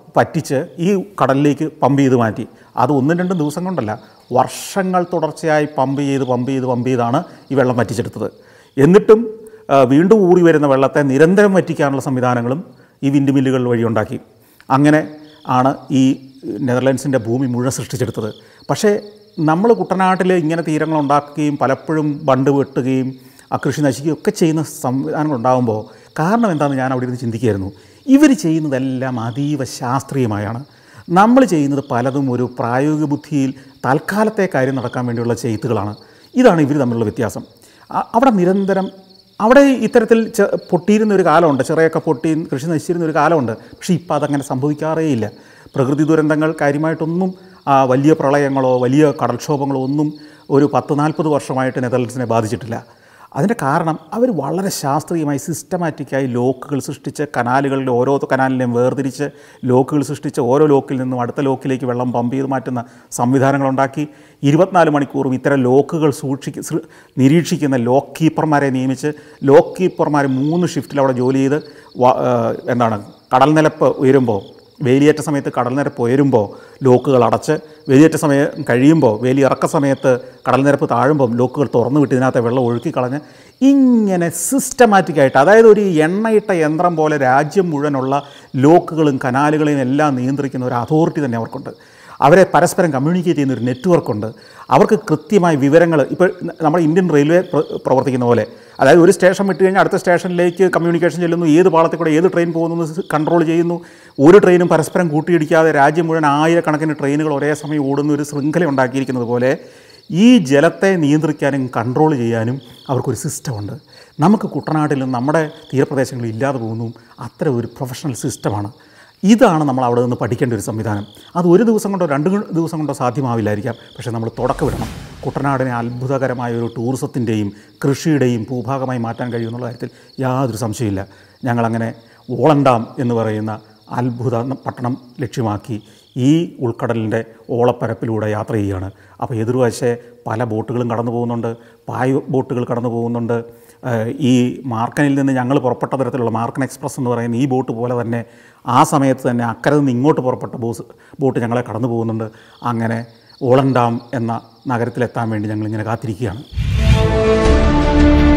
പറ്റിച്ച് ഈ കടലിലേക്ക് പമ്പ് ചെയ്ത് മാറ്റി അത് ഒന്നും രണ്ടും ദിവസം കൊണ്ടല്ല വർഷങ്ങൾ തുടർച്ചയായി പമ്പ് ചെയ്ത് പമ്പ് ചെയ്ത് പമ്പ് ചെയ്താണ് ഈ വെള്ളം വറ്റിച്ചെടുത്തത് എന്നിട്ടും ആ, വീണ്ടും ഊറി വരുന്ന വെള്ളത്തെ നിരന്തരം വറ്റിക്കാനുള്ള സംവിധാനങ്ങളും ഈ വിൻഡ് മില്ലുകൾ വഴി ഉണ്ടാക്കി അങ്ങനെ ആണ് ഈ നെതർലൻഡ്സിൻ്റെ ഭൂമി മുഴുവൻ സൃഷ്ടിച്ചെടുത്തത് പക്ഷേ നമ്മൾ കുട്ടനാട്ടിൽ ഇങ്ങനെ തീരങ്ങൾ ഉണ്ടാക്കുകയും പലപ്പോഴും ബണ്ട് വെട്ടുകയും ആ കൃഷി നശിക്കുകയും ഒക്കെ ചെയ്യുന്ന സംവിധാനങ്ങൾ ഉണ്ടാകുമ്പോൾ കാരണം എന്താണെന്ന് ഞാൻ അവിടെ ഇരുന്ന് ചിന്തിക്കുകയായിരുന്നു ഇവർ ചെയ്യുന്നതെല്ലാം അതീവ ശാസ്ത്രീയമായാണ് നമ്മൾ ചെയ്യുന്നത് പലതും ഒരു പ്രായോഗിക ബുദ്ധിയിൽ തൽക്കാലത്തെ കാര്യം നടക്കാൻ വേണ്ടിയുള്ള ചെയ്ത്തുകളാണ് ഇതാണ് ഇവർ തമ്മിലുള്ള വ്യത്യാസം അ- അവിടെ നിരന്തരം അവിടെ ഇത്തരത്തിൽ ചെ- പൊട്ടിയിരുന്ന ഒരു കാലമുണ്ട് ചിറയൊക്കെ പൊട്ടി കൃഷി നശിച്ചിരുന്ന ഒരു കാലമുണ്ട് പക്ഷേ ഇപ്പോൾ അതങ്ങനെ സംഭവിക്കാറേയില്ല പ്രകൃതി ദുരന്തങ്ങൾ കാര്യമായിട്ടൊന്നും ആ, വലിയ പ്രളയങ്ങളോ വലിയ കടൽക്ഷോഭങ്ങളോ ഒന്നും ഒരു പത്ത് നാൽപ്പത് വർഷമായിട്ട് നെതർലൻഡ്സിനെ ബാധിച്ചിട്ടില്ല അതിൻ്റെ കാരണം അവർ വളരെ ശാസ്ത്രീയമായി സിസ്റ്റമാറ്റിക്കായി ലോക്കുകൾ സൃഷ്ടിച്ച് കനാലുകളുടെ ഓരോ കനാലിനെയും വേർതിരിച്ച് ലോക്കുകൾ സൃഷ്ടിച്ച് ഓരോ ലോക്കിൽ നിന്നും അടുത്ത ലോക്കിലേക്ക് വെള്ളം പമ്പ് ചെയ്ത് മാറ്റുന്ന സംവിധാനങ്ങളുണ്ടാക്കി ഇരുപത്തിനാല് മണിക്കൂറും ഇത്തരം ലോക്കുകൾ സൂക്ഷിക്ക സൃ- നിരീക്ഷിക്കുന്ന ലോക്ക് കീപ്പർമാരെ നിയമിച്ച് ലോക്ക് കീപ്പർമാർ മൂന്ന് ഷിഫ്റ്റിൽ അവിടെ ജോലി ചെയ്ത് വ- ആ, എന്താണ് കടൽ നിലപ്പ് ഉയരുമ്പോൾ വേലിയേറ്റ സമയത്ത് കടൽ നിരപ്പ് ഉയരുമ്പോൾ ലോക്കുകൾ അടച്ച് വേലിയേറ്റ സമയം കഴിയുമ്പോൾ വേലി ഇറക്ക സമയത്ത് കടൽ നിരപ്പ് താഴുമ്പം ലോക്കുകൾ തുറന്നു വിട്ട് ഇതിനകത്തെ വെള്ളം ഒഴുക്കി കളഞ്ഞ് ഇങ്ങനെ സിസ്റ്റമാറ്റിക്കായിട്ട് അതായത് ഒരു എണ്ണയിട്ട യന്ത്രം പോലെ രാജ്യം മുഴുവനുള്ള ലോക്കുകളും കനാലുകളെയും എല്ലാം നിയന്ത്രിക്കുന്ന ഒരു അതോറിറ്റി തന്നെ അവർക്കുണ്ട് അവരെ പരസ്പരം കമ്മ്യൂണിക്കേറ്റ് ചെയ്യുന്ന ഒരു നെറ്റ്വർക്കുണ്ട് അവർക്ക് കൃത്യമായ വിവരങ്ങൾ ഇപ്പോൾ നമ്മുടെ ഇന്ത്യൻ റെയിൽവേ പ്ര- പ്രവർത്തിക്കുന്ന പോലെ അതായത് ഒരു സ്റ്റേഷൻ വിട്ട് കഴിഞ്ഞാൽ അടുത്ത സ്റ്റേഷനിലേക്ക് കമ്മ്യൂണിക്കേഷൻ ചെല്ലുന്നു ഏത് പാളത്തിൽ കൂടെ ഏത് ട്രെയിൻ പോകുന്നു കൺട്രോൾ ചെയ്യുന്നു ഒരു ട്രെയിനും പരസ്പരം കൂട്ടിയിടിക്കാതെ രാജ്യം മുഴുവൻ ആയിരക്കണക്കിന് ട്രെയിനുകൾ ഒരേ സമയം ഓടുന്ന ഒരു ശൃംഖല ഉണ്ടാക്കിയിരിക്കുന്നത് പോലെ ഈ ജലത്തെ നിയന്ത്രിക്കാനും കൺട്രോൾ ചെയ്യാനും അവർക്കൊരു സിസ്റ്റമുണ്ട് നമുക്ക് കുട്ടനാട്ടിലും നമ്മുടെ തീരപ്രദേശങ്ങളിൽ ഇല്ലാതെ പോകുന്നു അത്ര ഒരു പ്രൊഫഷണൽ സിസ്റ്റമാണ് ഇതാണ് നമ്മൾ അവിടെ നിന്ന് പഠിക്കേണ്ട ഒരു സംവിധാനം അത് ഒരു ദിവസം കൊണ്ടോ രണ്ട് ദിവസം കൊണ്ടോ സാധ്യമാവില്ലായിരിക്കാം പക്ഷേ നമ്മൾ തുടക്കമിടണം കുട്ടനാടിനെ അത്ഭുതകരമായ ഒരു ടൂറിസത്തിൻ്റെയും കൃഷിയുടെയും ഭൂഭാഗമായി മാറ്റാൻ കഴിയുമെന്നുള്ള കാര്യത്തിൽ യാതൊരു സംശയമില്ല ഞങ്ങളങ്ങനെ ഓളണ്ടാം എന്ന് പറയുന്ന അത്ഭുത പട്ടണം ലക്ഷ്യമാക്കി ഈ ഉൾക്കടലിൻ്റെ ഓളപ്പരപ്പിലൂടെ യാത്ര ചെയ്യുകയാണ് അപ്പോൾ എതിർവശെ പല ബോട്ടുകളും കടന്നു പോകുന്നുണ്ട് പായ് ബോട്ടുകൾ കടന്നു പോകുന്നുണ്ട് ഏഹ് ഈ മാർക്കനിൽ നിന്ന് ഞങ്ങൾ പുറപ്പെട്ട തരത്തിലുള്ള മാർക്കൻ എക്സ്പ്രസ് എന്ന് പറയുന്ന ഈ ബോട്ട് പോലെ തന്നെ ആ സമയത്ത് തന്നെ അക്കരെ നിന്ന് ഇങ്ങോട്ട് പുറപ്പെട്ട ബോസ് ബോട്ട് ഞങ്ങളെ കടന്നു പോകുന്നുണ്ട് അങ്ങനെ ഓളണ്ടാം എന്ന നഗരത്തിലെത്താൻ വേണ്ടി ഞങ്ങളിങ്ങനെ കാത്തിരിക്കുകയാണ്